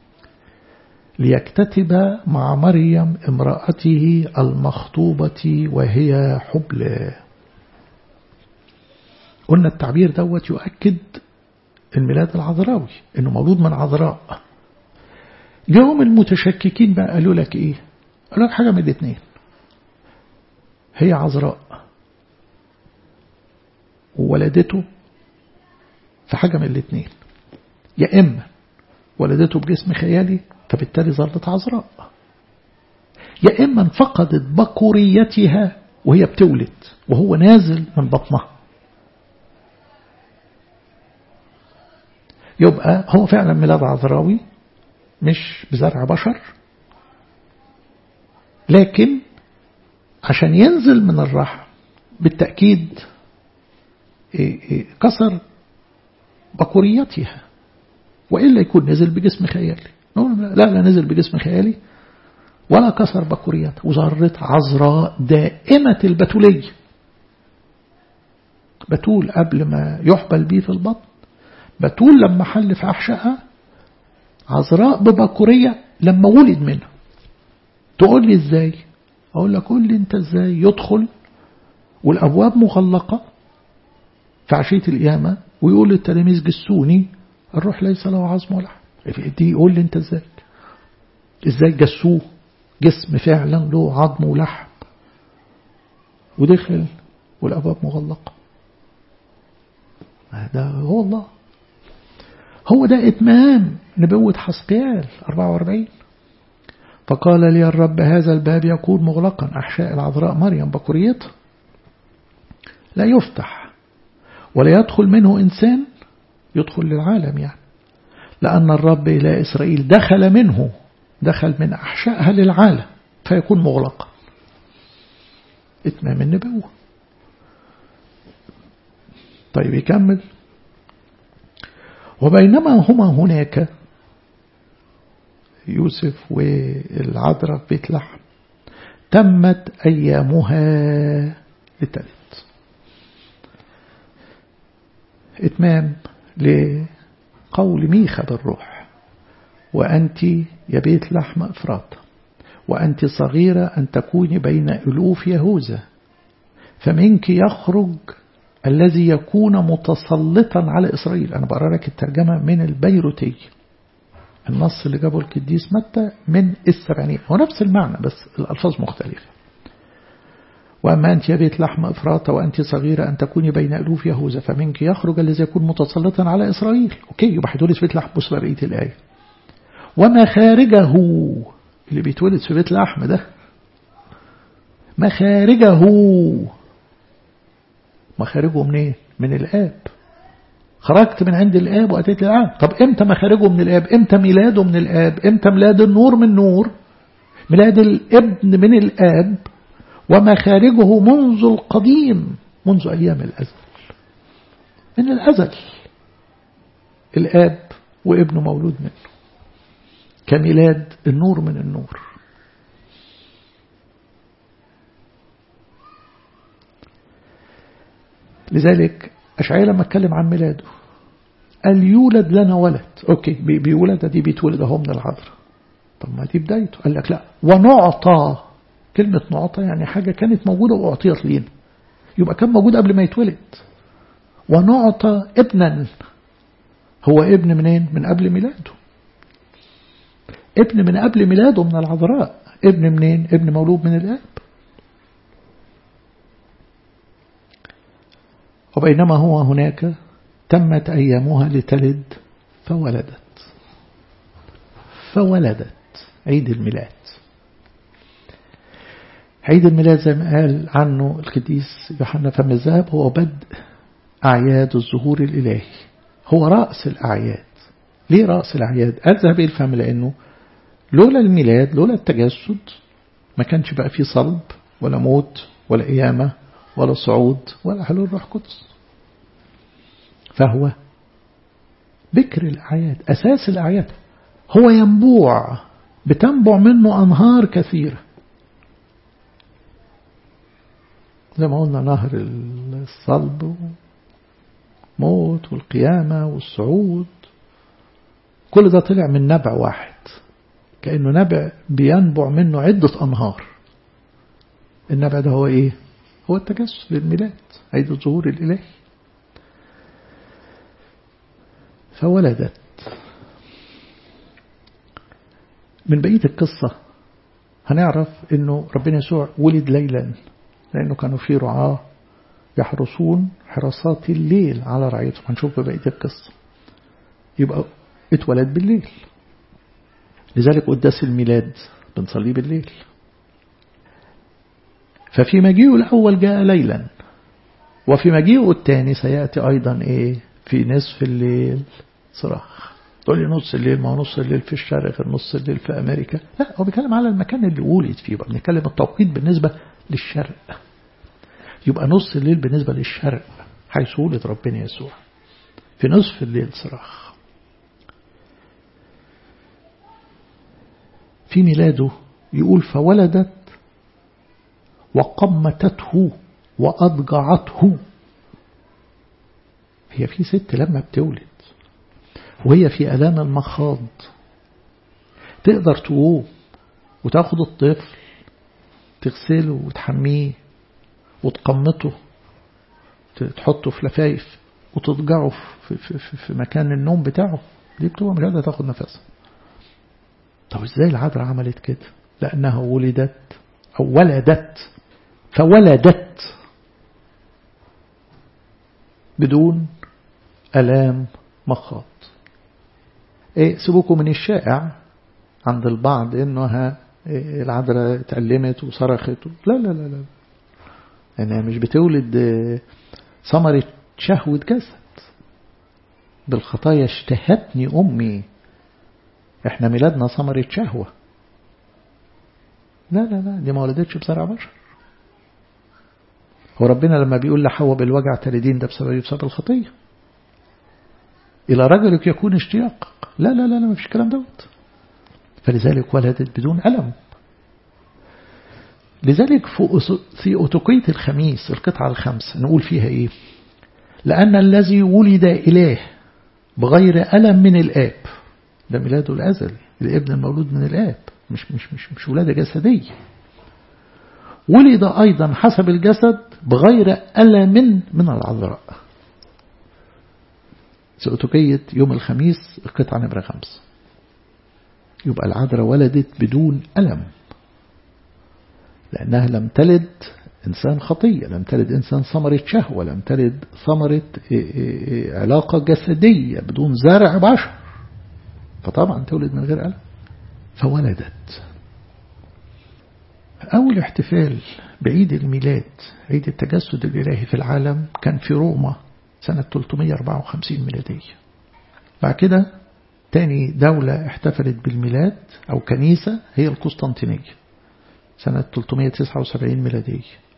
ليكتتب مع مريم امرأته المخطوبة وهي حبل قلنا التعبير دوت يؤكد الميلاد العذراوي انه مولود من عذراء جاهم المتشككين بقى قالوا لك ايه قالوا لك حاجة من الاثنين هي عذراء وولدته في حاجة من الاثنين يا إما ولدته بجسم خيالي فبالتالي ظلت عذراء يا إما فقدت بكوريتها وهي بتولد وهو نازل من بطنها يبقى هو فعلا ميلاد عذراوي مش بزرع بشر لكن عشان ينزل من الرحم بالتأكيد كسر بكوريتها وإلا يكون نزل بجسم خيالي لا لا نزل بجسم خيالي ولا كسر بكوريتها وظهرت عذراء دائمة البتولية بتول قبل ما يحبل بيه في البطن بتول لما حل في أحشائها عذراء ببكورية لما ولد منها تقول لي ازاي اقول لك قول لي انت ازاي يدخل والأبواب مغلقة في عشية القيامة ويقول للتلاميذ جسوني الروح ليس له عظم ولا دي يقول لي انت ازاي ازاي جسوه جسم فعلا له عظم ولحم ودخل والأبواب مغلقة هذا هو الله هو ده إتمام نبوة حسقيال 44 فقال لي الرب هذا الباب يكون مغلقا أحشاء العذراء مريم بكريتها لا يفتح ولا يدخل منه إنسان يدخل للعالم يعني لأن الرب إلى إسرائيل دخل منه دخل من أحشائها للعالم فيكون مغلقا إتمام النبوة طيب يكمل وبينما هما هناك يوسف والعذراء في بيت لحم تمت أيامها لتلت إتمام لقول ميخا بالروح وأنت يا بيت لحم إفراط وأنت صغيرة أن تكوني بين ألوف يهوذا فمنك يخرج الذي يكون متسلطا على إسرائيل أنا بقرأ لك الترجمة من البيروتي النص اللي جابه القديس متى من السبعينية هو نفس المعنى بس الألفاظ مختلفة وأما أنت يا بيت لحم إفراط وأنت صغيرة أن تكوني بين ألوف يهوذا فمنك يخرج الذي يكون متسلطا على إسرائيل أوكي يبقى هيتولد في بيت لحم بص بقية الآية ومخارجه اللي بيتولد في بيت لحم ده مخارجه مخارجه منين من الآب خرجت من عند الآب وأتيت للعالم طب إمتى مخارجه من الآب إمتى ميلاده من الآب إمتى ميلاد النور من نور ميلاد الابن من الآب ومخارجه منذ القديم منذ أيام الأزل من الأزل الآب وابنه مولود منه كميلاد النور من النور لذلك أشعياء لما اتكلم عن ميلاده قال يولد لنا ولد أوكي بيولد دي بيتولد اهو من العذراء طب ما دي بدايته قال لك لا ونعطى كلمة نعطى يعني حاجة كانت موجودة وأعطيت لينا يبقى كان موجود قبل ما يتولد ونعطى ابنا هو ابن منين من قبل ميلاده ابن من قبل ميلاده من العذراء ابن منين ابن مولود من الآب وبينما هو هناك تمت أيامها لتلد فولدت فولدت عيد الميلاد عيد الميلاد زي ما قال عنه القديس يوحنا فم الذهب هو بدء أعياد الظهور الإلهي هو رأس الأعياد ليه رأس الأعياد أذهب الفم لأنه لولا الميلاد لولا التجسد ما كانش بقى فيه صلب ولا موت ولا قيامة ولا صعود ولا حلول روح قدس فهو بكر الأعياد أساس الأعياد هو ينبوع بتنبع منه أنهار كثيرة زي ما قلنا نهر الصلب موت والقيامة والصعود كل ده طلع من نبع واحد كأنه نبع بينبع منه عدة أنهار النبع ده هو إيه هو التجسد للميلاد عيد الظهور الإلهي فولدت من بقية القصة هنعرف انه ربنا يسوع ولد ليلا لانه كانوا في رعاة يحرسون حراسات الليل على رعيتهم هنشوف بقية القصة يبقى اتولد بالليل لذلك قداس الميلاد بنصليه بالليل ففي مجيئه الأول جاء ليلا وفي مجيئه الثاني سيأتي أيضا إيه في نصف الليل صراخ تقول لي نص الليل ما هو نص الليل في الشرق غير نص الليل في أمريكا لا هو بيتكلم على المكان اللي ولد فيه بقى بنتكلم التوقيت بالنسبة للشرق يبقى نص الليل بالنسبة للشرق حيث ولد ربنا يسوع في نصف الليل صراخ في ميلاده يقول فولدت وقمتته وأضجعته هي في ست لما بتولد وهي في ألام المخاض تقدر تقوم وتاخد الطفل تغسله وتحميه وتقمطه تحطه في لفايف وتضجعه في, في, في, في مكان النوم بتاعه دي بتبقى مش قادرة تاخد نفسها طب ازاي العذراء عملت كده لأنها ولدت أو ولدت فولدت بدون ألام مخاط ايه سيبوكم من الشائع عند البعض انها إيه العذراء اتألمت وصرخت لا لا لا لا انها مش بتولد ثمرة شهوة جسد بالخطايا اشتهتني أمي احنا ميلادنا ثمرة شهوة لا لا لا دي ما ولدتش بزرع بشر هو ربنا لما بيقول لحواء بالوجع تلدين ده بسبب بسبب الخطية إلى رجلك يكون اشتياق لا لا لا لا ما فيش الكلام دوت فلذلك ولدت بدون ألم لذلك في أوتوقية الخميس القطعة الخمسة نقول فيها إيه لأن الذي ولد إله بغير ألم من الآب ده ميلاده الأزلي الابن المولود من الآب مش مش مش مش ولادة جسدية ولد أيضا حسب الجسد بغير ألم من العذراء سأتوكية يوم الخميس القطعة نمرة خمسة يبقى العذراء ولدت بدون ألم لأنها لم تلد إنسان خطية لم تلد إنسان ثمرة شهوة لم تلد ثمرة علاقة جسدية بدون زرع بشر فطبعا تولد من غير ألم فولدت أول احتفال بعيد الميلاد عيد التجسد الإلهي في العالم كان في روما سنة 354 ميلادية بعد كده تاني دولة احتفلت بالميلاد أو كنيسة هي القسطنطينية سنة 379 ميلادية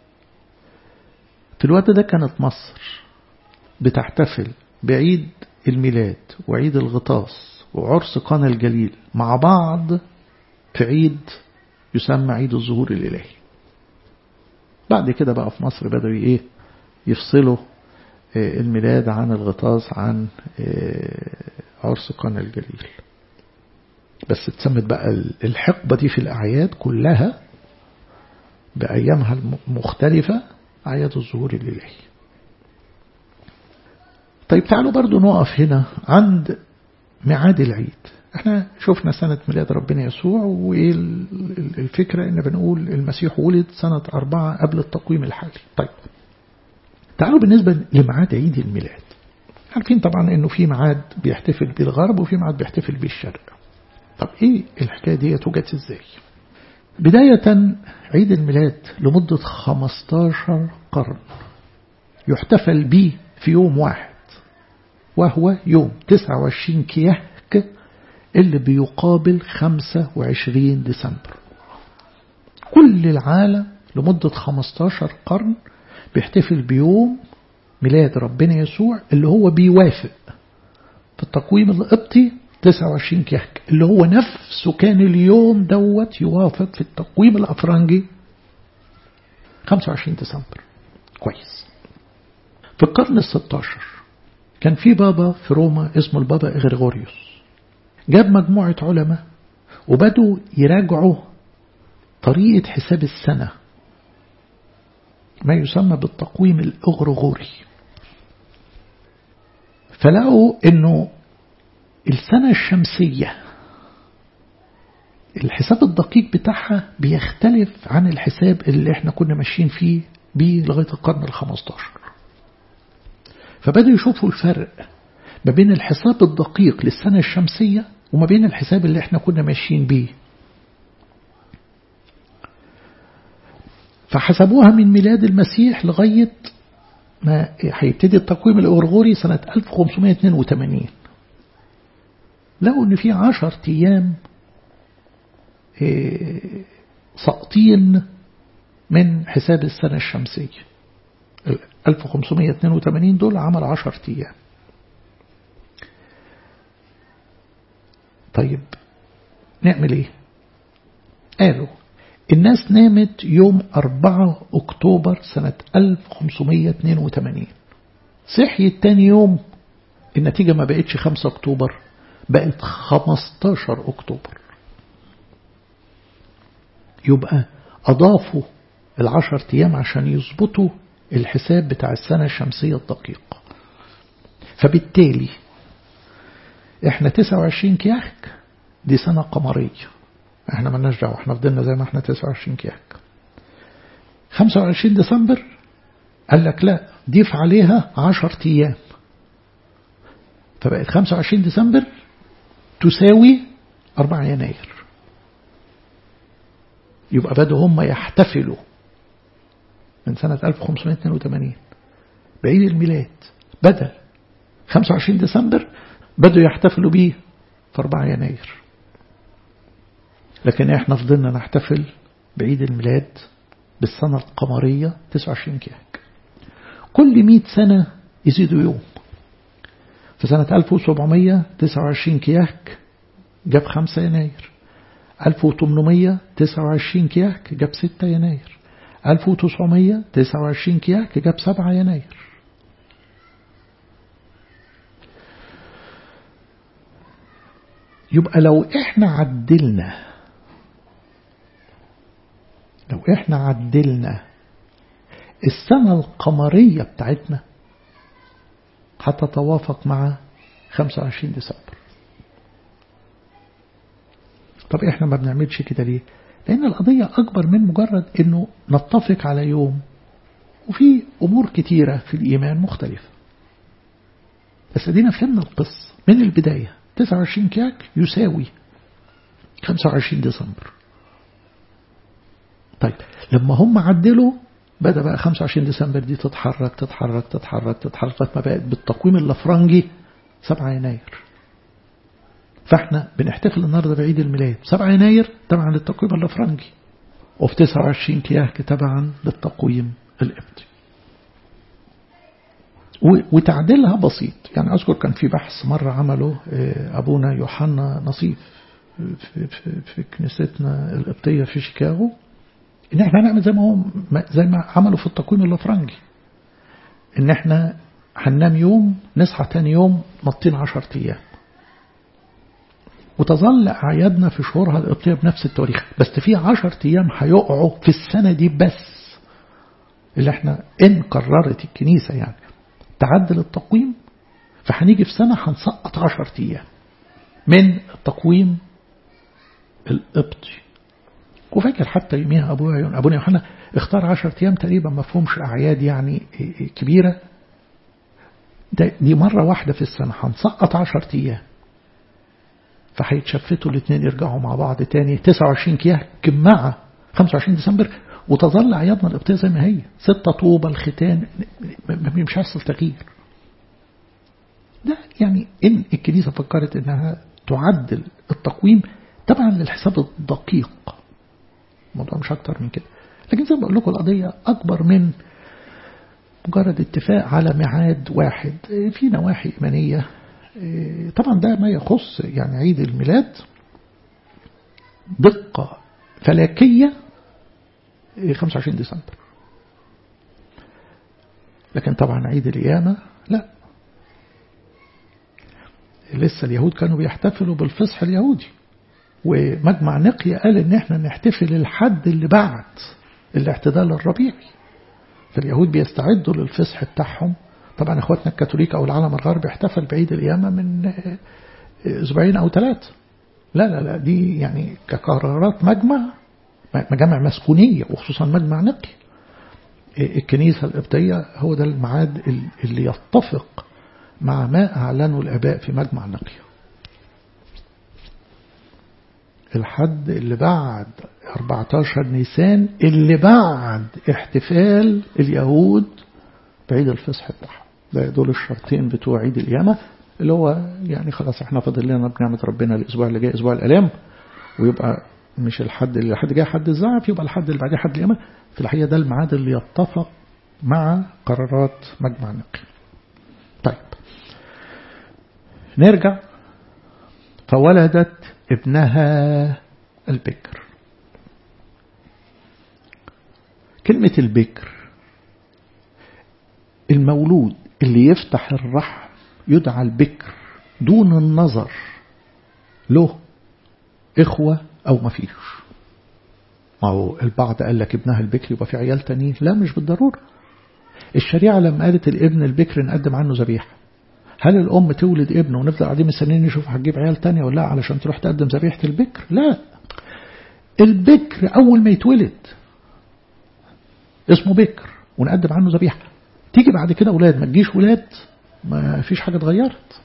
في الوقت ده كانت مصر بتحتفل بعيد الميلاد وعيد الغطاس وعرس قانا الجليل مع بعض في عيد يسمى عيد الظهور الإلهي بعد كده بقى في مصر بدأوا ايه يفصلوا الميلاد عن الغطاس عن عرس قانا الجليل بس اتسمت بقى الحقبة دي في الأعياد كلها بأيامها المختلفة أعياد الظهور الإلهي طيب تعالوا برضو نقف هنا عند ميعاد العيد احنا شفنا سنة ميلاد ربنا يسوع والفكرة ان بنقول المسيح ولد سنة أربعة قبل التقويم الحالي طيب تعالوا بالنسبة لميعاد عيد الميلاد عارفين طبعا انه في ميعاد بيحتفل بيه الغرب وفي ميعاد بيحتفل بيه الشرق طب ايه الحكاية دي توجد ازاي بداية عيد الميلاد لمدة 15 قرن يحتفل به في يوم واحد وهو يوم 29 كيهك اللي بيقابل 25 ديسمبر كل العالم لمدة 15 قرن بيحتفل بيوم ميلاد ربنا يسوع اللي هو بيوافق في التقويم القبطي 29 كيهك اللي هو نفسه كان اليوم دوت يوافق في التقويم الأفرنجي 25 ديسمبر كويس في القرن الستاشر كان في بابا في روما اسمه البابا إغريغوريوس جاب مجموعة علماء وبدوا يراجعوا طريقة حساب السنة ما يسمى بالتقويم الأغرغوري فلقوا انه السنة الشمسية الحساب الدقيق بتاعها بيختلف عن الحساب اللي احنا كنا ماشيين فيه بيه لغاية القرن الخمستاشر فبدأوا يشوفوا الفرق ما بين الحساب الدقيق للسنة الشمسية وما بين الحساب اللي احنا كنا ماشيين بيه فحسبوها من ميلاد المسيح لغاية ما هيبتدي التقويم الأغرغوري سنة 1582 لقوا ان في عشر ايام ساقطين من حساب السنة الشمسية 1582 دول عمل عشر ايام طيب نعمل ايه قالوا الناس نامت يوم 4 أكتوبر سنة 1582 صحيت تاني يوم النتيجة ما بقتش 5 أكتوبر بقت 15 أكتوبر يبقى أضافوا العشر أيام عشان يظبطوا الحساب بتاع السنة الشمسية الدقيق فبالتالي احنا 29 كياك دي سنة قمرية احنا مالناش دعوة احنا فضلنا زي ما احنا 29 كياك 25 ديسمبر قال لك لا ضيف عليها 10 ايام فبقت 25 ديسمبر تساوي 4 يناير يبقى بدوا هم يحتفلوا من سنة 1582 بعيد الميلاد بدل 25 ديسمبر بدوا يحتفلوا بيه في 4 يناير لكن احنا فضلنا نحتفل بعيد الميلاد بالسنة القمرية 29 كياك كل 100 سنة يزيدوا يوم في سنة 1729 كياك جاب 5 يناير 1829 كياك جاب 6 يناير 1929 كياك جاب 7 يناير يبقى لو احنا عدلنا لو احنا عدلنا السنة القمرية بتاعتنا هتتوافق مع 25 ديسمبر طب احنا ما بنعملش كده ليه لان القضية اكبر من مجرد انه نتفق على يوم وفي امور كتيرة في الايمان مختلفة بس ادينا فهمنا القصة من البداية 29 كياك يساوي 25 ديسمبر طيب لما هم عدلوا بدأ بقى 25 ديسمبر دي تتحرك تتحرك تتحرك تتحرك ما بقت بالتقويم اللفرنجي 7 يناير فاحنا بنحتفل النهارده بعيد الميلاد 7 يناير تبعا للتقويم اللفرنجي وفي 29 كياك تبعا للتقويم القبطي وتعديلها بسيط يعني أذكر كان في بحث مرة عمله أبونا يوحنا نصيف في, في, في كنيستنا القبطية في شيكاغو إن احنا هنعمل زي ما هو زي ما عملوا في التقويم اللفرنجي إن احنا هننام يوم نصحى تاني يوم نطين عشر أيام وتظل أعيادنا في شهورها القبطية بنفس التواريخ بس في عشر أيام هيقعوا في السنة دي بس اللي احنا إن قررت الكنيسة يعني تعدل التقويم فهنيجي في سنة هنسقط عشر أيام من التقويم القبطي وفاكر حتى يوميها أبويا أبونا يوحنا اختار عشر أيام تقريبا ما فيهمش أعياد يعني كبيرة ده دي مرة واحدة في السنة هنسقط عشر أيام فهيتشفتوا الاثنين يرجعوا مع بعض تاني 29 كياك مع 25 ديسمبر وتظل أعيادنا القبطية زي ما هي ستة طوبة الختان مش هيحصل تغيير ده يعني إن الكنيسة فكرت إنها تعدل التقويم طبعا للحساب الدقيق الموضوع مش أكتر من كده لكن زي ما بقول لكم القضية أكبر من مجرد اتفاق على ميعاد واحد في نواحي إيمانية طبعا ده ما يخص يعني عيد الميلاد دقة فلكية 25 ديسمبر لكن طبعا عيد القيامة لا لسه اليهود كانوا بيحتفلوا بالفصح اليهودي ومجمع نقية قال ان احنا نحتفل الحد اللي بعد الاعتدال الربيعي فاليهود بيستعدوا للفصح بتاعهم طبعا اخواتنا الكاثوليك او العالم الغربي احتفل بعيد القيامة من اسبوعين او ثلاثة لا لا لا دي يعني كقرارات مجمع مجامع مسكونية وخصوصا مجمع نقي الكنيسة القبطية هو ده الميعاد اللي يتفق مع ما أعلنه الآباء في مجمع نقي الحد اللي بعد 14 نيسان اللي بعد احتفال اليهود بعيد الفصح بتاعهم دول الشرطين بتوع عيد القيامة اللي هو يعني خلاص احنا فاضل لنا بنعمة ربنا الأسبوع اللي جاي أسبوع الآلام ويبقى مش الحد اللي حد جاي حد الزعف يبقى الحد اللي بعديه حد القيامة في الحقيقة ده الميعاد اللي يتفق مع قرارات مجمع نقي طيب نرجع فولدت ابنها البكر كلمة البكر المولود اللي يفتح الرحم يدعى البكر دون النظر له إخوة أو ما فيش ما هو البعض قال لك ابنها البكر يبقى في عيال تانيين لا مش بالضرورة الشريعة لما قالت الابن البكر نقدم عنه ذبيحة هل الأم تولد ابن ونفضل قاعدين مستنيين نشوف هتجيب عيال تانية ولا لا علشان تروح تقدم ذبيحة البكر لا البكر أول ما يتولد اسمه بكر ونقدم عنه ذبيحة تيجي بعد كده أولاد ما تجيش ولاد ما فيش حاجة اتغيرت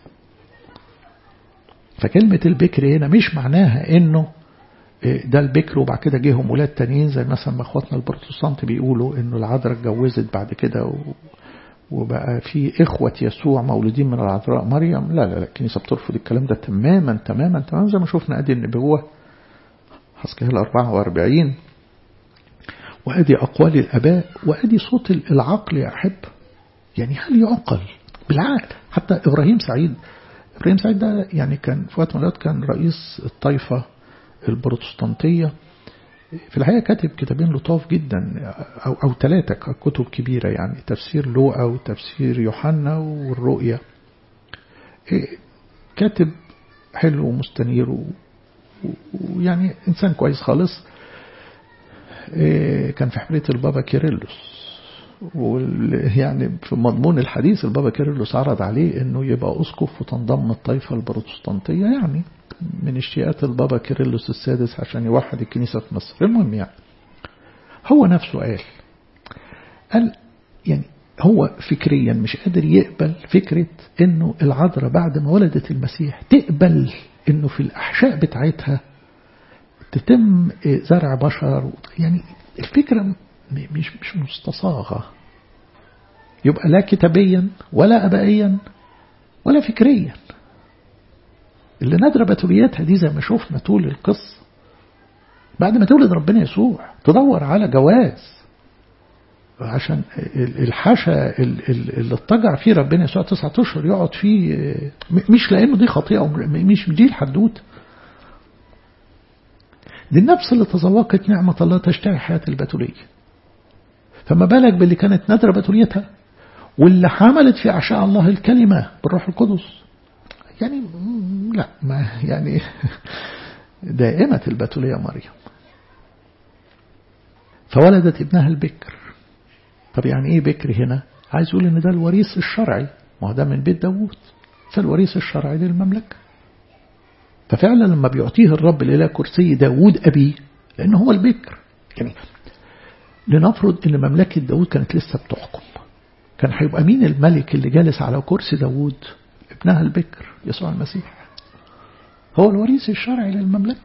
فكلمة البكر هنا مش معناها انه ده البكر وبعد كده جيهم ولاد تانيين زي مثلا ما اخواتنا البروتستانت بيقولوا انه العذراء اتجوزت بعد كده و... وبقى في إخوة يسوع مولودين من العذراء مريم لا لا لا الكنيسة بترفض الكلام ده تماما تماما تماما زي ما شفنا أدي النبوة حسكها 44 وأدي أقوال الأباء وأدي صوت العقل يا أحب يعني هل يعقل بالعقل حتى إبراهيم سعيد إبراهيم سعيد ده يعني كان في وقت من الأوقات كان رئيس الطائفة البروتستانتية في الحقيقة كاتب كتابين لطاف جدا أو, أو ثلاثة كتب كبيرة يعني تفسير لوقا وتفسير يوحنا والرؤية كاتب حلو ومستنير ويعني إنسان كويس خالص كان في حملية البابا كيرلس ويعني في مضمون الحديث البابا كيرلس عرض عليه انه يبقى اسقف وتنضم الطائفة البروتستانتية يعني من اشتياقات البابا كيرلس السادس عشان يوحد الكنيسة في مصر المهم يعني هو نفسه قال قال يعني هو فكريا مش قادر يقبل فكرة انه العذراء بعد ما ولدت المسيح تقبل انه في الاحشاء بتاعتها تتم زرع بشر يعني الفكرة مش مش مستصاغة يبقى لا كتابيا ولا أبائيا ولا فكريا اللي نادرة بتولياتها دي زي ما شفنا طول القصة بعد ما تولد ربنا يسوع تدور على جواز عشان الحاشا اللي اتجع فيه ربنا يسوع تسعة أشهر يقعد فيه مش لأنه دي خطيئة مش دي الحدوته دي النفس اللي تذوقت نعمة الله تشتهي حياة البتولية فما بالك باللي كانت نادرة بتوليتها واللي حملت في عشاء الله الكلمة بالروح القدس يعني لا ما يعني دائمة البتولية مريم فولدت ابنها البكر طب يعني ايه بكر هنا عايز يقول ان ده الوريث الشرعي ما هو ده من بيت داوود فالوريث الشرعي للمملكة ففعلا لما بيعطيه الرب الإله كرسي داوود أبيه لأنه هو البكر يعني لنفرض أن مملكة داوود كانت لسه بتحكم كان هيبقى مين الملك اللي جالس على كرسي داوود ابنها البكر يسوع المسيح هو الوريث الشرعي للمملكة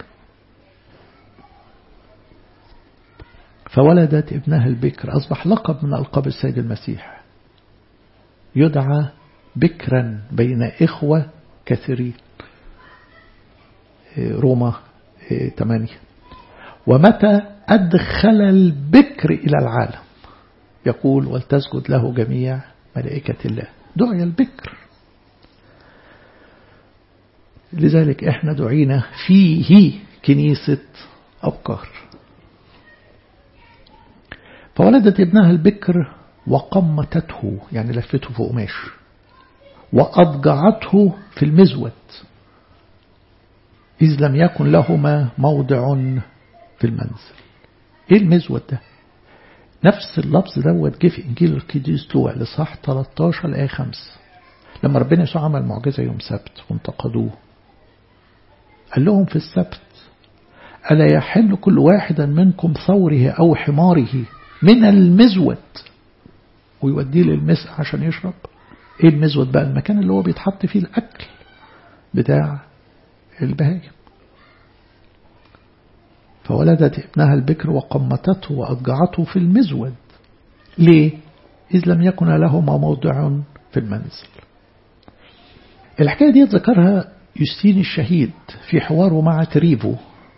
فولدت ابنها البكر أصبح لقب من ألقاب السيد المسيح يدعى بكرا بين إخوة كثيرين روما 8 ومتى أدخل البكر إلى العالم يقول ولتسجد له جميع ملائكة الله دعي البكر لذلك احنا دعينا فيه كنيسة أبكار فولدت ابنها البكر وقمتته يعني لفته في قماش وأضجعته في المزود إذ لم يكن لهما موضع في المنزل إيه المزود ده نفس اللفظ دوت جه في إنجيل القديس لوقا لصح 13 الآية 5 لما ربنا يسوع عمل معجزة يوم سبت وانتقدوه قال لهم في السبت ألا يحل كل واحدا منكم ثوره أو حماره من المزود ويوديه للمسح عشان يشرب ايه المزود بقى المكان اللي هو بيتحط فيه الأكل بتاع البهايم فولدت ابنها البكر وقمتته وأضجعته في المزود ليه؟ إذ لم يكن لهما موضع في المنزل الحكاية دي ذكرها يوستين الشهيد في حواره مع تريفو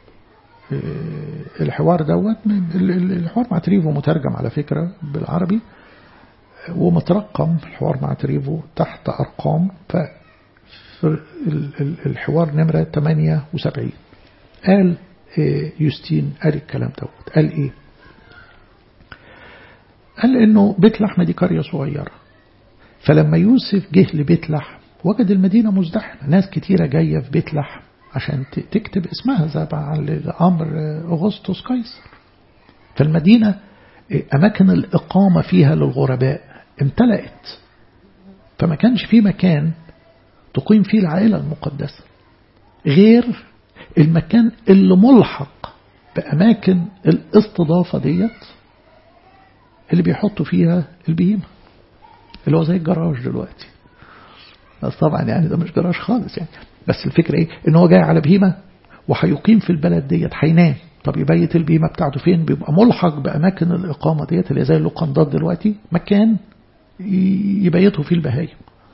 الحوار دوت الحوار مع تريفو مترجم على فكرة بالعربي ومترقم الحوار مع تريفو تحت أرقام الحوار نمرة 78 قال يوستين قال الكلام دوت قال ايه قال انه بيت لحم دي قرية صغيرة فلما يوسف جه لبيت لحم وجد المدينة مزدحمة ناس كتيرة جاية في بيت لحم عشان تكتب اسمها زي على أمر أغسطس قيصر فالمدينة أماكن الإقامة فيها للغرباء امتلأت فما كانش في مكان تقيم فيه العائلة المقدسة غير المكان اللي ملحق بأماكن الاستضافة ديت اللي بيحطوا فيها البهيمة اللي هو زي الجراج دلوقتي بس طبعا يعني ده مش جراج خالص يعني بس الفكرة ايه ان هو جاي على بهيمة وهيقيم في البلد ديت هينام طب يبيت البهيمة بتاعته فين بيبقى ملحق بأماكن الإقامة ديت اللي زي اللوكندات دلوقتي مكان يبيتوا فيه البهايم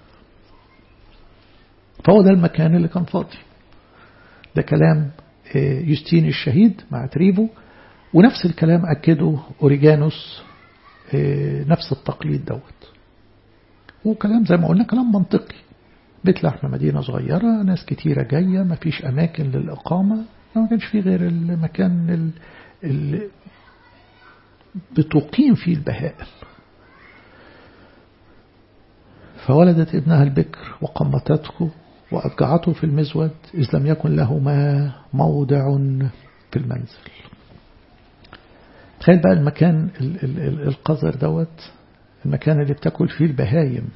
فهو ده المكان اللي كان فاضي ده كلام يوستين الشهيد مع تريبو ونفس الكلام أكده أوريجانوس نفس التقليد دوت وكلام زي ما قلنا كلام منطقي بيت لحم مدينة صغيرة ناس كتيرة جاية ما فيش أماكن للإقامة ما كانش فيه غير المكان اللي بتقيم فيه البهائم فولدت ابنها البكر وقمتته وأضجعته في المزود إذ لم يكن لهما موضع في المنزل تخيل بقى المكان القذر دوت المكان اللي بتاكل فيه البهايم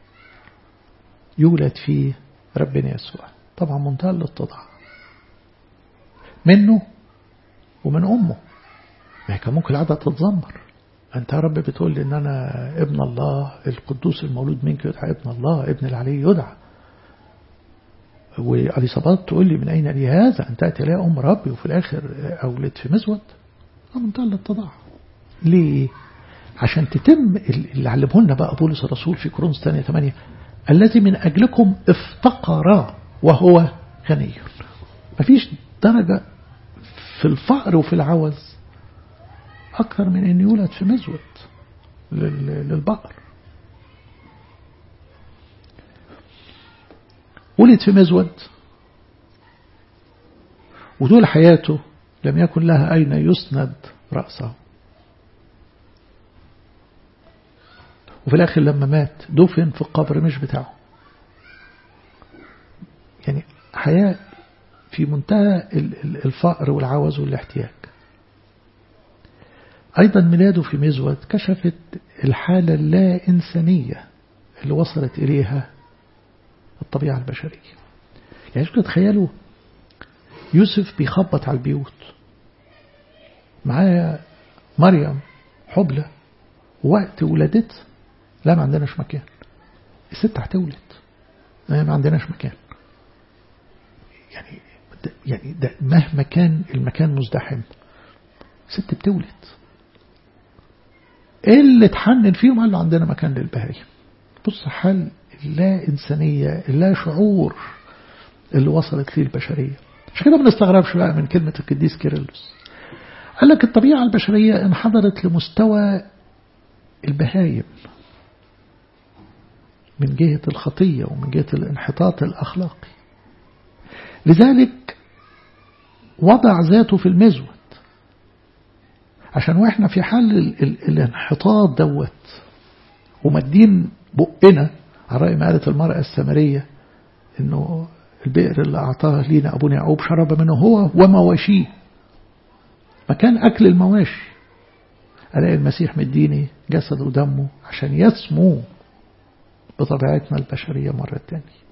يولد فيه ربنا يسوع طبعا منتهى الاتضاع منه ومن أمه ما كان ممكن العادة تتذمر أنت يا رب بتقول لي إن أنا ابن الله القدوس المولود منك يدعى ابن الله ابن العلي يدعى وأليصابات تقول لي من أين لي هذا أن تأتي لي أم ربي وفي الآخر أولد في مزود منتهى الاتضاع ليه عشان تتم اللي علمه لنا بقى بولس الرسول في كورنثوس الثانية 8 الذي من أجلكم افتقر وهو غني مفيش درجة في الفقر وفي العوز أكثر من أن يولد في مزود للبقر ولد في مزود وطول حياته لم يكن لها أين يسند رأسه وفي الآخر لما مات دفن في القبر مش بتاعه يعني حياة في منتهى الفقر والعوز والاحتياج أيضا ميلاده في مزود كشفت الحالة اللا إنسانية اللي وصلت إليها الطبيعة البشرية يعني شو تخيلوا يوسف بيخبط على البيوت معايا مريم حبلة وقت ولادتها لا ما عندناش مكان الست هتولد ما عندناش مكان يعني ده يعني ده مهما كان المكان مزدحم ست بتولد ايه اللي اتحنن فيهم قال له عندنا مكان للبهايم بص حال اللا إنسانية اللا شعور اللي وصلت ليه البشرية مش كده ما نستغربش بقى من كلمة القديس كيرلس قال لك الطبيعة البشرية انحدرت لمستوى البهايم من جهة الخطية ومن جهة الانحطاط الأخلاقي لذلك وضع ذاته في المزود عشان واحنا في حال ال ال الانحطاط دوت ومدين بقنا على رأي ما قالت المرأة السامرية انه البئر اللي اعطاها لينا ابونا يعقوب شرب منه هو ومواشيه مكان اكل المواشي الاقي المسيح مديني جسد ودمه عشان يسمو بطبيعتنا البشرية مرة تانية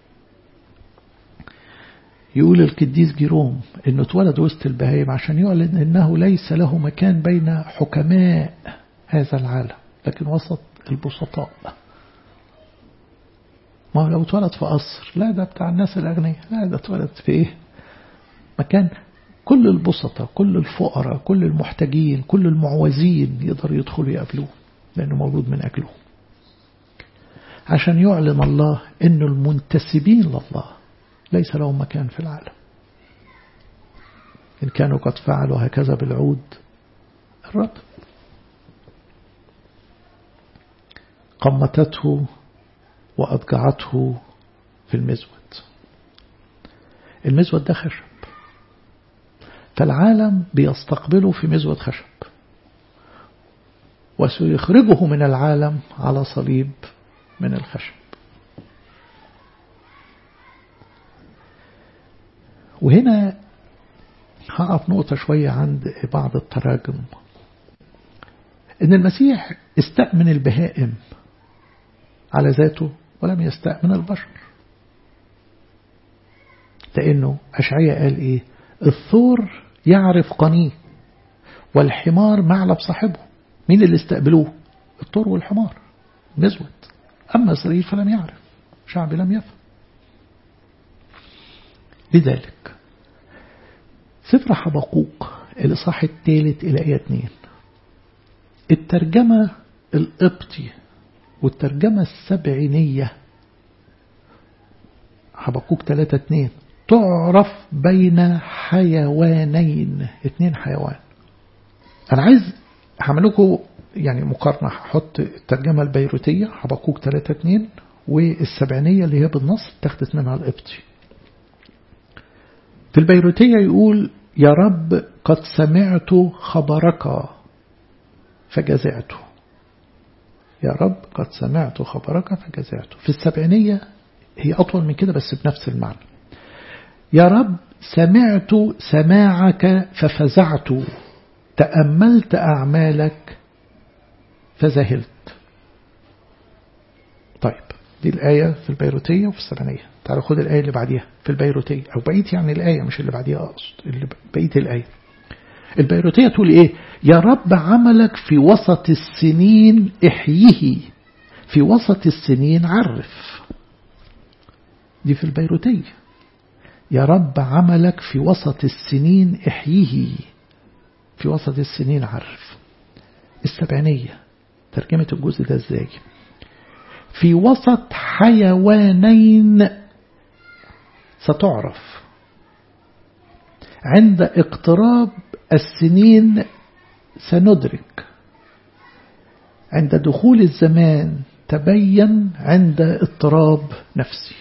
يقول القديس جيروم انه اتولد وسط البهايم عشان يعلن انه ليس له مكان بين حكماء هذا العالم لكن وسط البسطاء ما هو لو اتولد في قصر لا ده بتاع الناس الأغنياء لا ده اتولد في ايه مكان كل البسطة كل الفقراء كل المحتاجين كل المعوزين يقدروا يدخلوا يقابلوه لأنه موجود من أجله عشان يعلن الله أن المنتسبين لله ليس لهم مكان في العالم إن كانوا قد فعلوا هكذا بالعود الرب قمتته وأضجعته في المزود المزود ده خشب فالعالم بيستقبله في مزود خشب وسيخرجه من العالم على صليب من الخشب وهنا هقف نقطة شوية عند بعض التراجم إن المسيح استأمن البهائم على ذاته ولم يستأمن البشر لأنه أشعية قال إيه الثور يعرف قنيه والحمار معلب صاحبه مين اللي استقبلوه الثور والحمار مزود أما إسرائيل فلم يعرف شعبي لم يفهم لذلك سفر حبقوق الإصحاح الثالث إلى آية 2 الترجمة القبطي والترجمة السبعينية حبقوق 3 2 تعرف بين حيوانين اثنين حيوان أنا عايز هعمل لكم يعني مقارنة هحط الترجمة البيروتية حبقوق 3 2 والسبعينية اللي هي بالنص اتخذت منها القبطي في البيروتية يقول يا رب قد سمعت خبرك فجزعت يا رب قد سمعت خبرك فجزعت في السبعينية هي أطول من كده بس بنفس المعنى يا رب سمعت سماعك ففزعت تأملت أعمالك فذهلت طيب دي الآية في البيروتية وفي السبعينية تعالوا خد الآية اللي بعديها في البيروتية أو بقيت يعني الآية مش اللي بعديها أقصد اللي بقيت الآية البيروتية تقول إيه يا رب عملك في وسط السنين احيه في وسط السنين عرف دي في البيروتية يا رب عملك في وسط السنين احيه في وسط السنين عرف السبعينية ترجمة الجزء ده ازاي في وسط حيوانين ستعرف عند اقتراب السنين سندرك عند دخول الزمان تبين عند اضطراب نفسي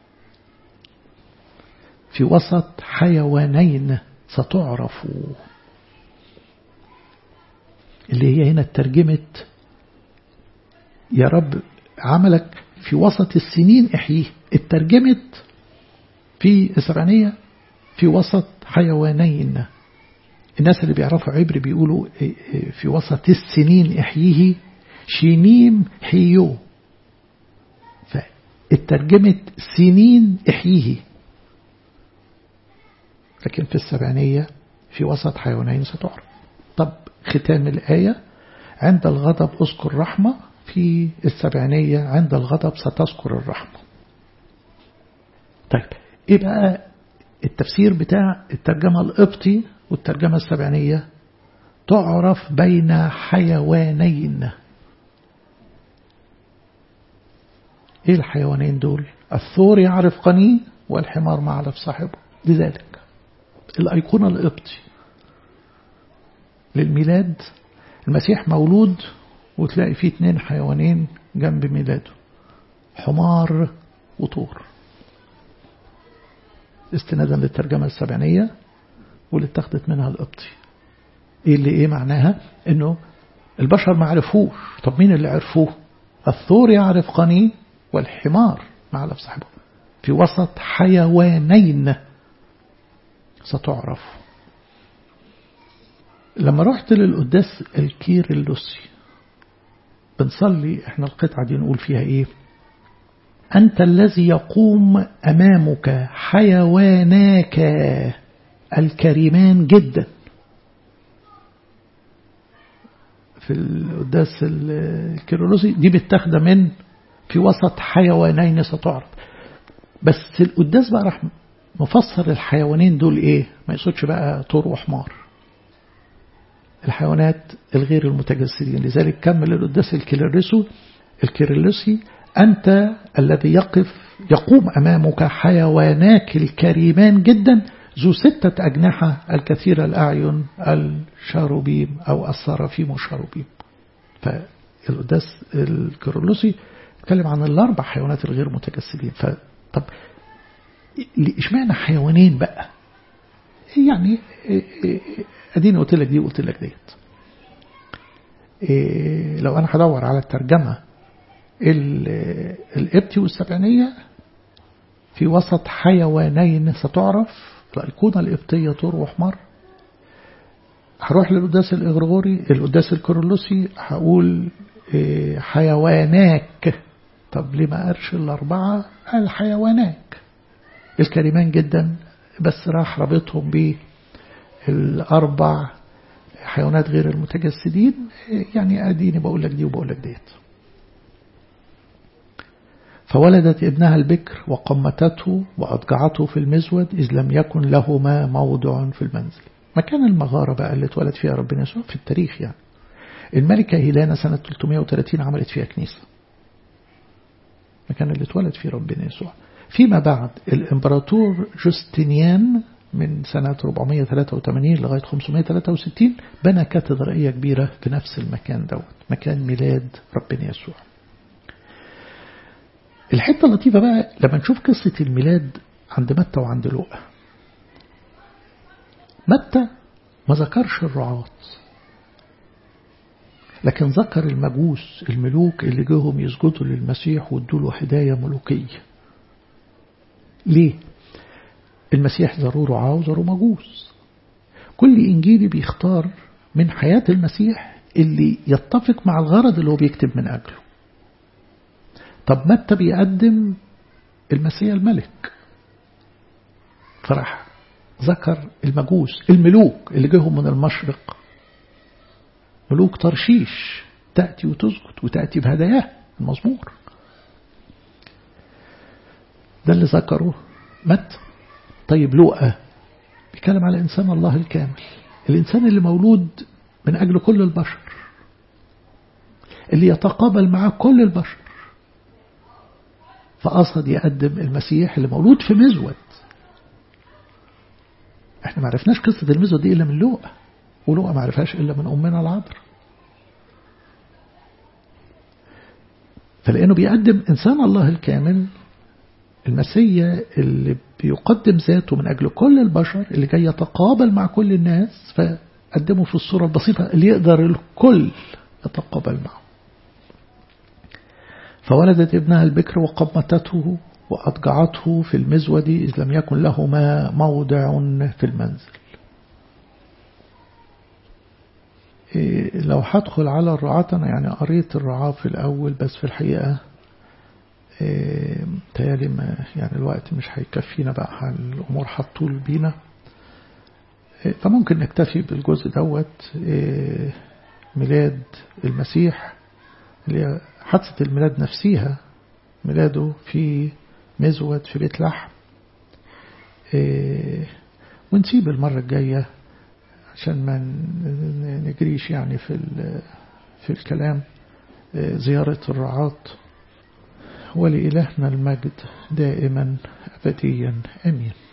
في وسط حيوانين ستعرف اللي هي هنا ترجمت يا رب عملك في وسط السنين احييه اترجمت في السبعينية في وسط حيوانين الناس اللي بيعرفوا عبري بيقولوا في وسط السنين احييه شينيم حيو فاترجمت سنين احييه لكن في السبعينية في وسط حيوانين ستعرف طب ختام الآية عند الغضب أذكر رحمة في السبعينية عند الغضب ستذكر الرحمة طيب إيه بقى التفسير بتاع الترجمة القبطي والترجمة السبعينية تعرف بين حيوانين ايه الحيوانين دول الثور يعرف قنيه والحمار معلف صاحبه لذلك الأيقونة القبطي للميلاد المسيح مولود وتلاقي فيه اتنين حيوانين جنب ميلاده حمار وطور استنادا للترجمة السبعينية واللي اتخذت منها القبطي ايه اللي ايه معناها انه البشر ما عرفوش طب مين اللي عرفوه الثور يعرف قنيه والحمار معلف صاحبه في وسط حيوانين ستعرف لما رحت للقداس الكير اللوسي بنصلي احنا القطعة دي نقول فيها ايه أنت الذي يقوم أمامك حيواناك الكريمان جدا في القداس الكيرلوسي دي بتاخده من في وسط حيوانين ستعرف بس القداس بقى راح مفسر الحيوانين دول ايه ما يقصدش بقى طور وحمار الحيوانات الغير المتجسدين لذلك كمل القداس الكيرلسو الكيرلسي أنت الذي يقف يقوم أمامك حيواناك الكريمان جدا ذو ستة أجنحة الكثير الأعين الشاروبيم أو الصرافيم والشاروبيم فالقداس الكيرلسي اتكلم عن الأربع حيوانات الغير متجسدين فطب اشمعنى حيوانين بقى يعني اديني قلت لك دي وقلت لك ديت لو انا هدور على الترجمه القبطي والسبعينيه في وسط حيوانين ستعرف الايقونه القبطيه طور وحمار هروح للقداس الإغريغوري القداس الكورولوسي هقول حيواناك طب ليه ما قالش الأربعة قال حيواناك الكريمان جدا بس راح رابطهم بالأربع حيوانات غير المتجسدين يعني أديني بقول لك دي وبقول لك ديت فولدت ابنها البكر وقمتته وأضجعته في المزود إذ لم يكن لهما موضع في المنزل مكان المغارة بقى اللي اتولد فيها ربنا يسوع في التاريخ يعني الملكة هيلانا سنة 330 عملت فيها كنيسة مكان اللي اتولد فيه ربنا يسوع فيما بعد الإمبراطور جوستنيان من سنة 483 لغاية 563 بنى كاتدرائية كبيرة في نفس المكان دوت مكان ميلاد ربنا يسوع الحتة اللطيفة بقى لما نشوف قصة الميلاد عند متى وعند لوقا متى ما ذكرش الرعاة لكن ذكر المجوس الملوك اللي جوهم يسجدوا للمسيح وادوا له هدايا ملوكية ليه؟ المسيح زاروا رعاة وزاروا مجوس كل إنجيلي بيختار من حياة المسيح اللي يتفق مع الغرض اللي هو بيكتب من أجله طب متى بيقدم المسيح الملك فرح ذكر المجوس الملوك اللي جيهم من المشرق ملوك ترشيش تأتي وتسجد وتأتي بهداياه المزمور ده اللي ذكره متى طيب لوقا بيتكلم على إنسان الله الكامل الإنسان اللي مولود من أجل كل البشر اللي يتقابل معاه كل البشر فقصد يقدم المسيح اللي مولود في مزود احنا ما عرفناش قصة المزود دي إلا من لوقا ولوقا ما عرفهاش إلا من أمنا العذراء فلأنه بيقدم إنسان الله الكامل المسيا اللي بيقدم ذاته من أجل كل البشر اللي جاي يتقابل مع كل الناس فقدمه في الصورة البسيطة اللي يقدر الكل يتقابل معه فولدت ابنها البكر وقمتته وأضجعته في المزود إذ لم يكن لهما موضع في المنزل إيه لو هدخل على الرعاة أنا يعني قريت الرعاة في الأول بس في الحقيقة إيه تيالي ما يعني الوقت مش هيكفينا بقى الأمور هتطول بينا إيه فممكن نكتفي بالجزء دوت إيه ميلاد المسيح اللي هي حادثة الميلاد نفسها ميلاده في مزود في بيت لحم ونسيب المرة الجاية عشان ما نجريش يعني في في الكلام زيارة الرعاة ولإلهنا المجد دائما أبديا أمين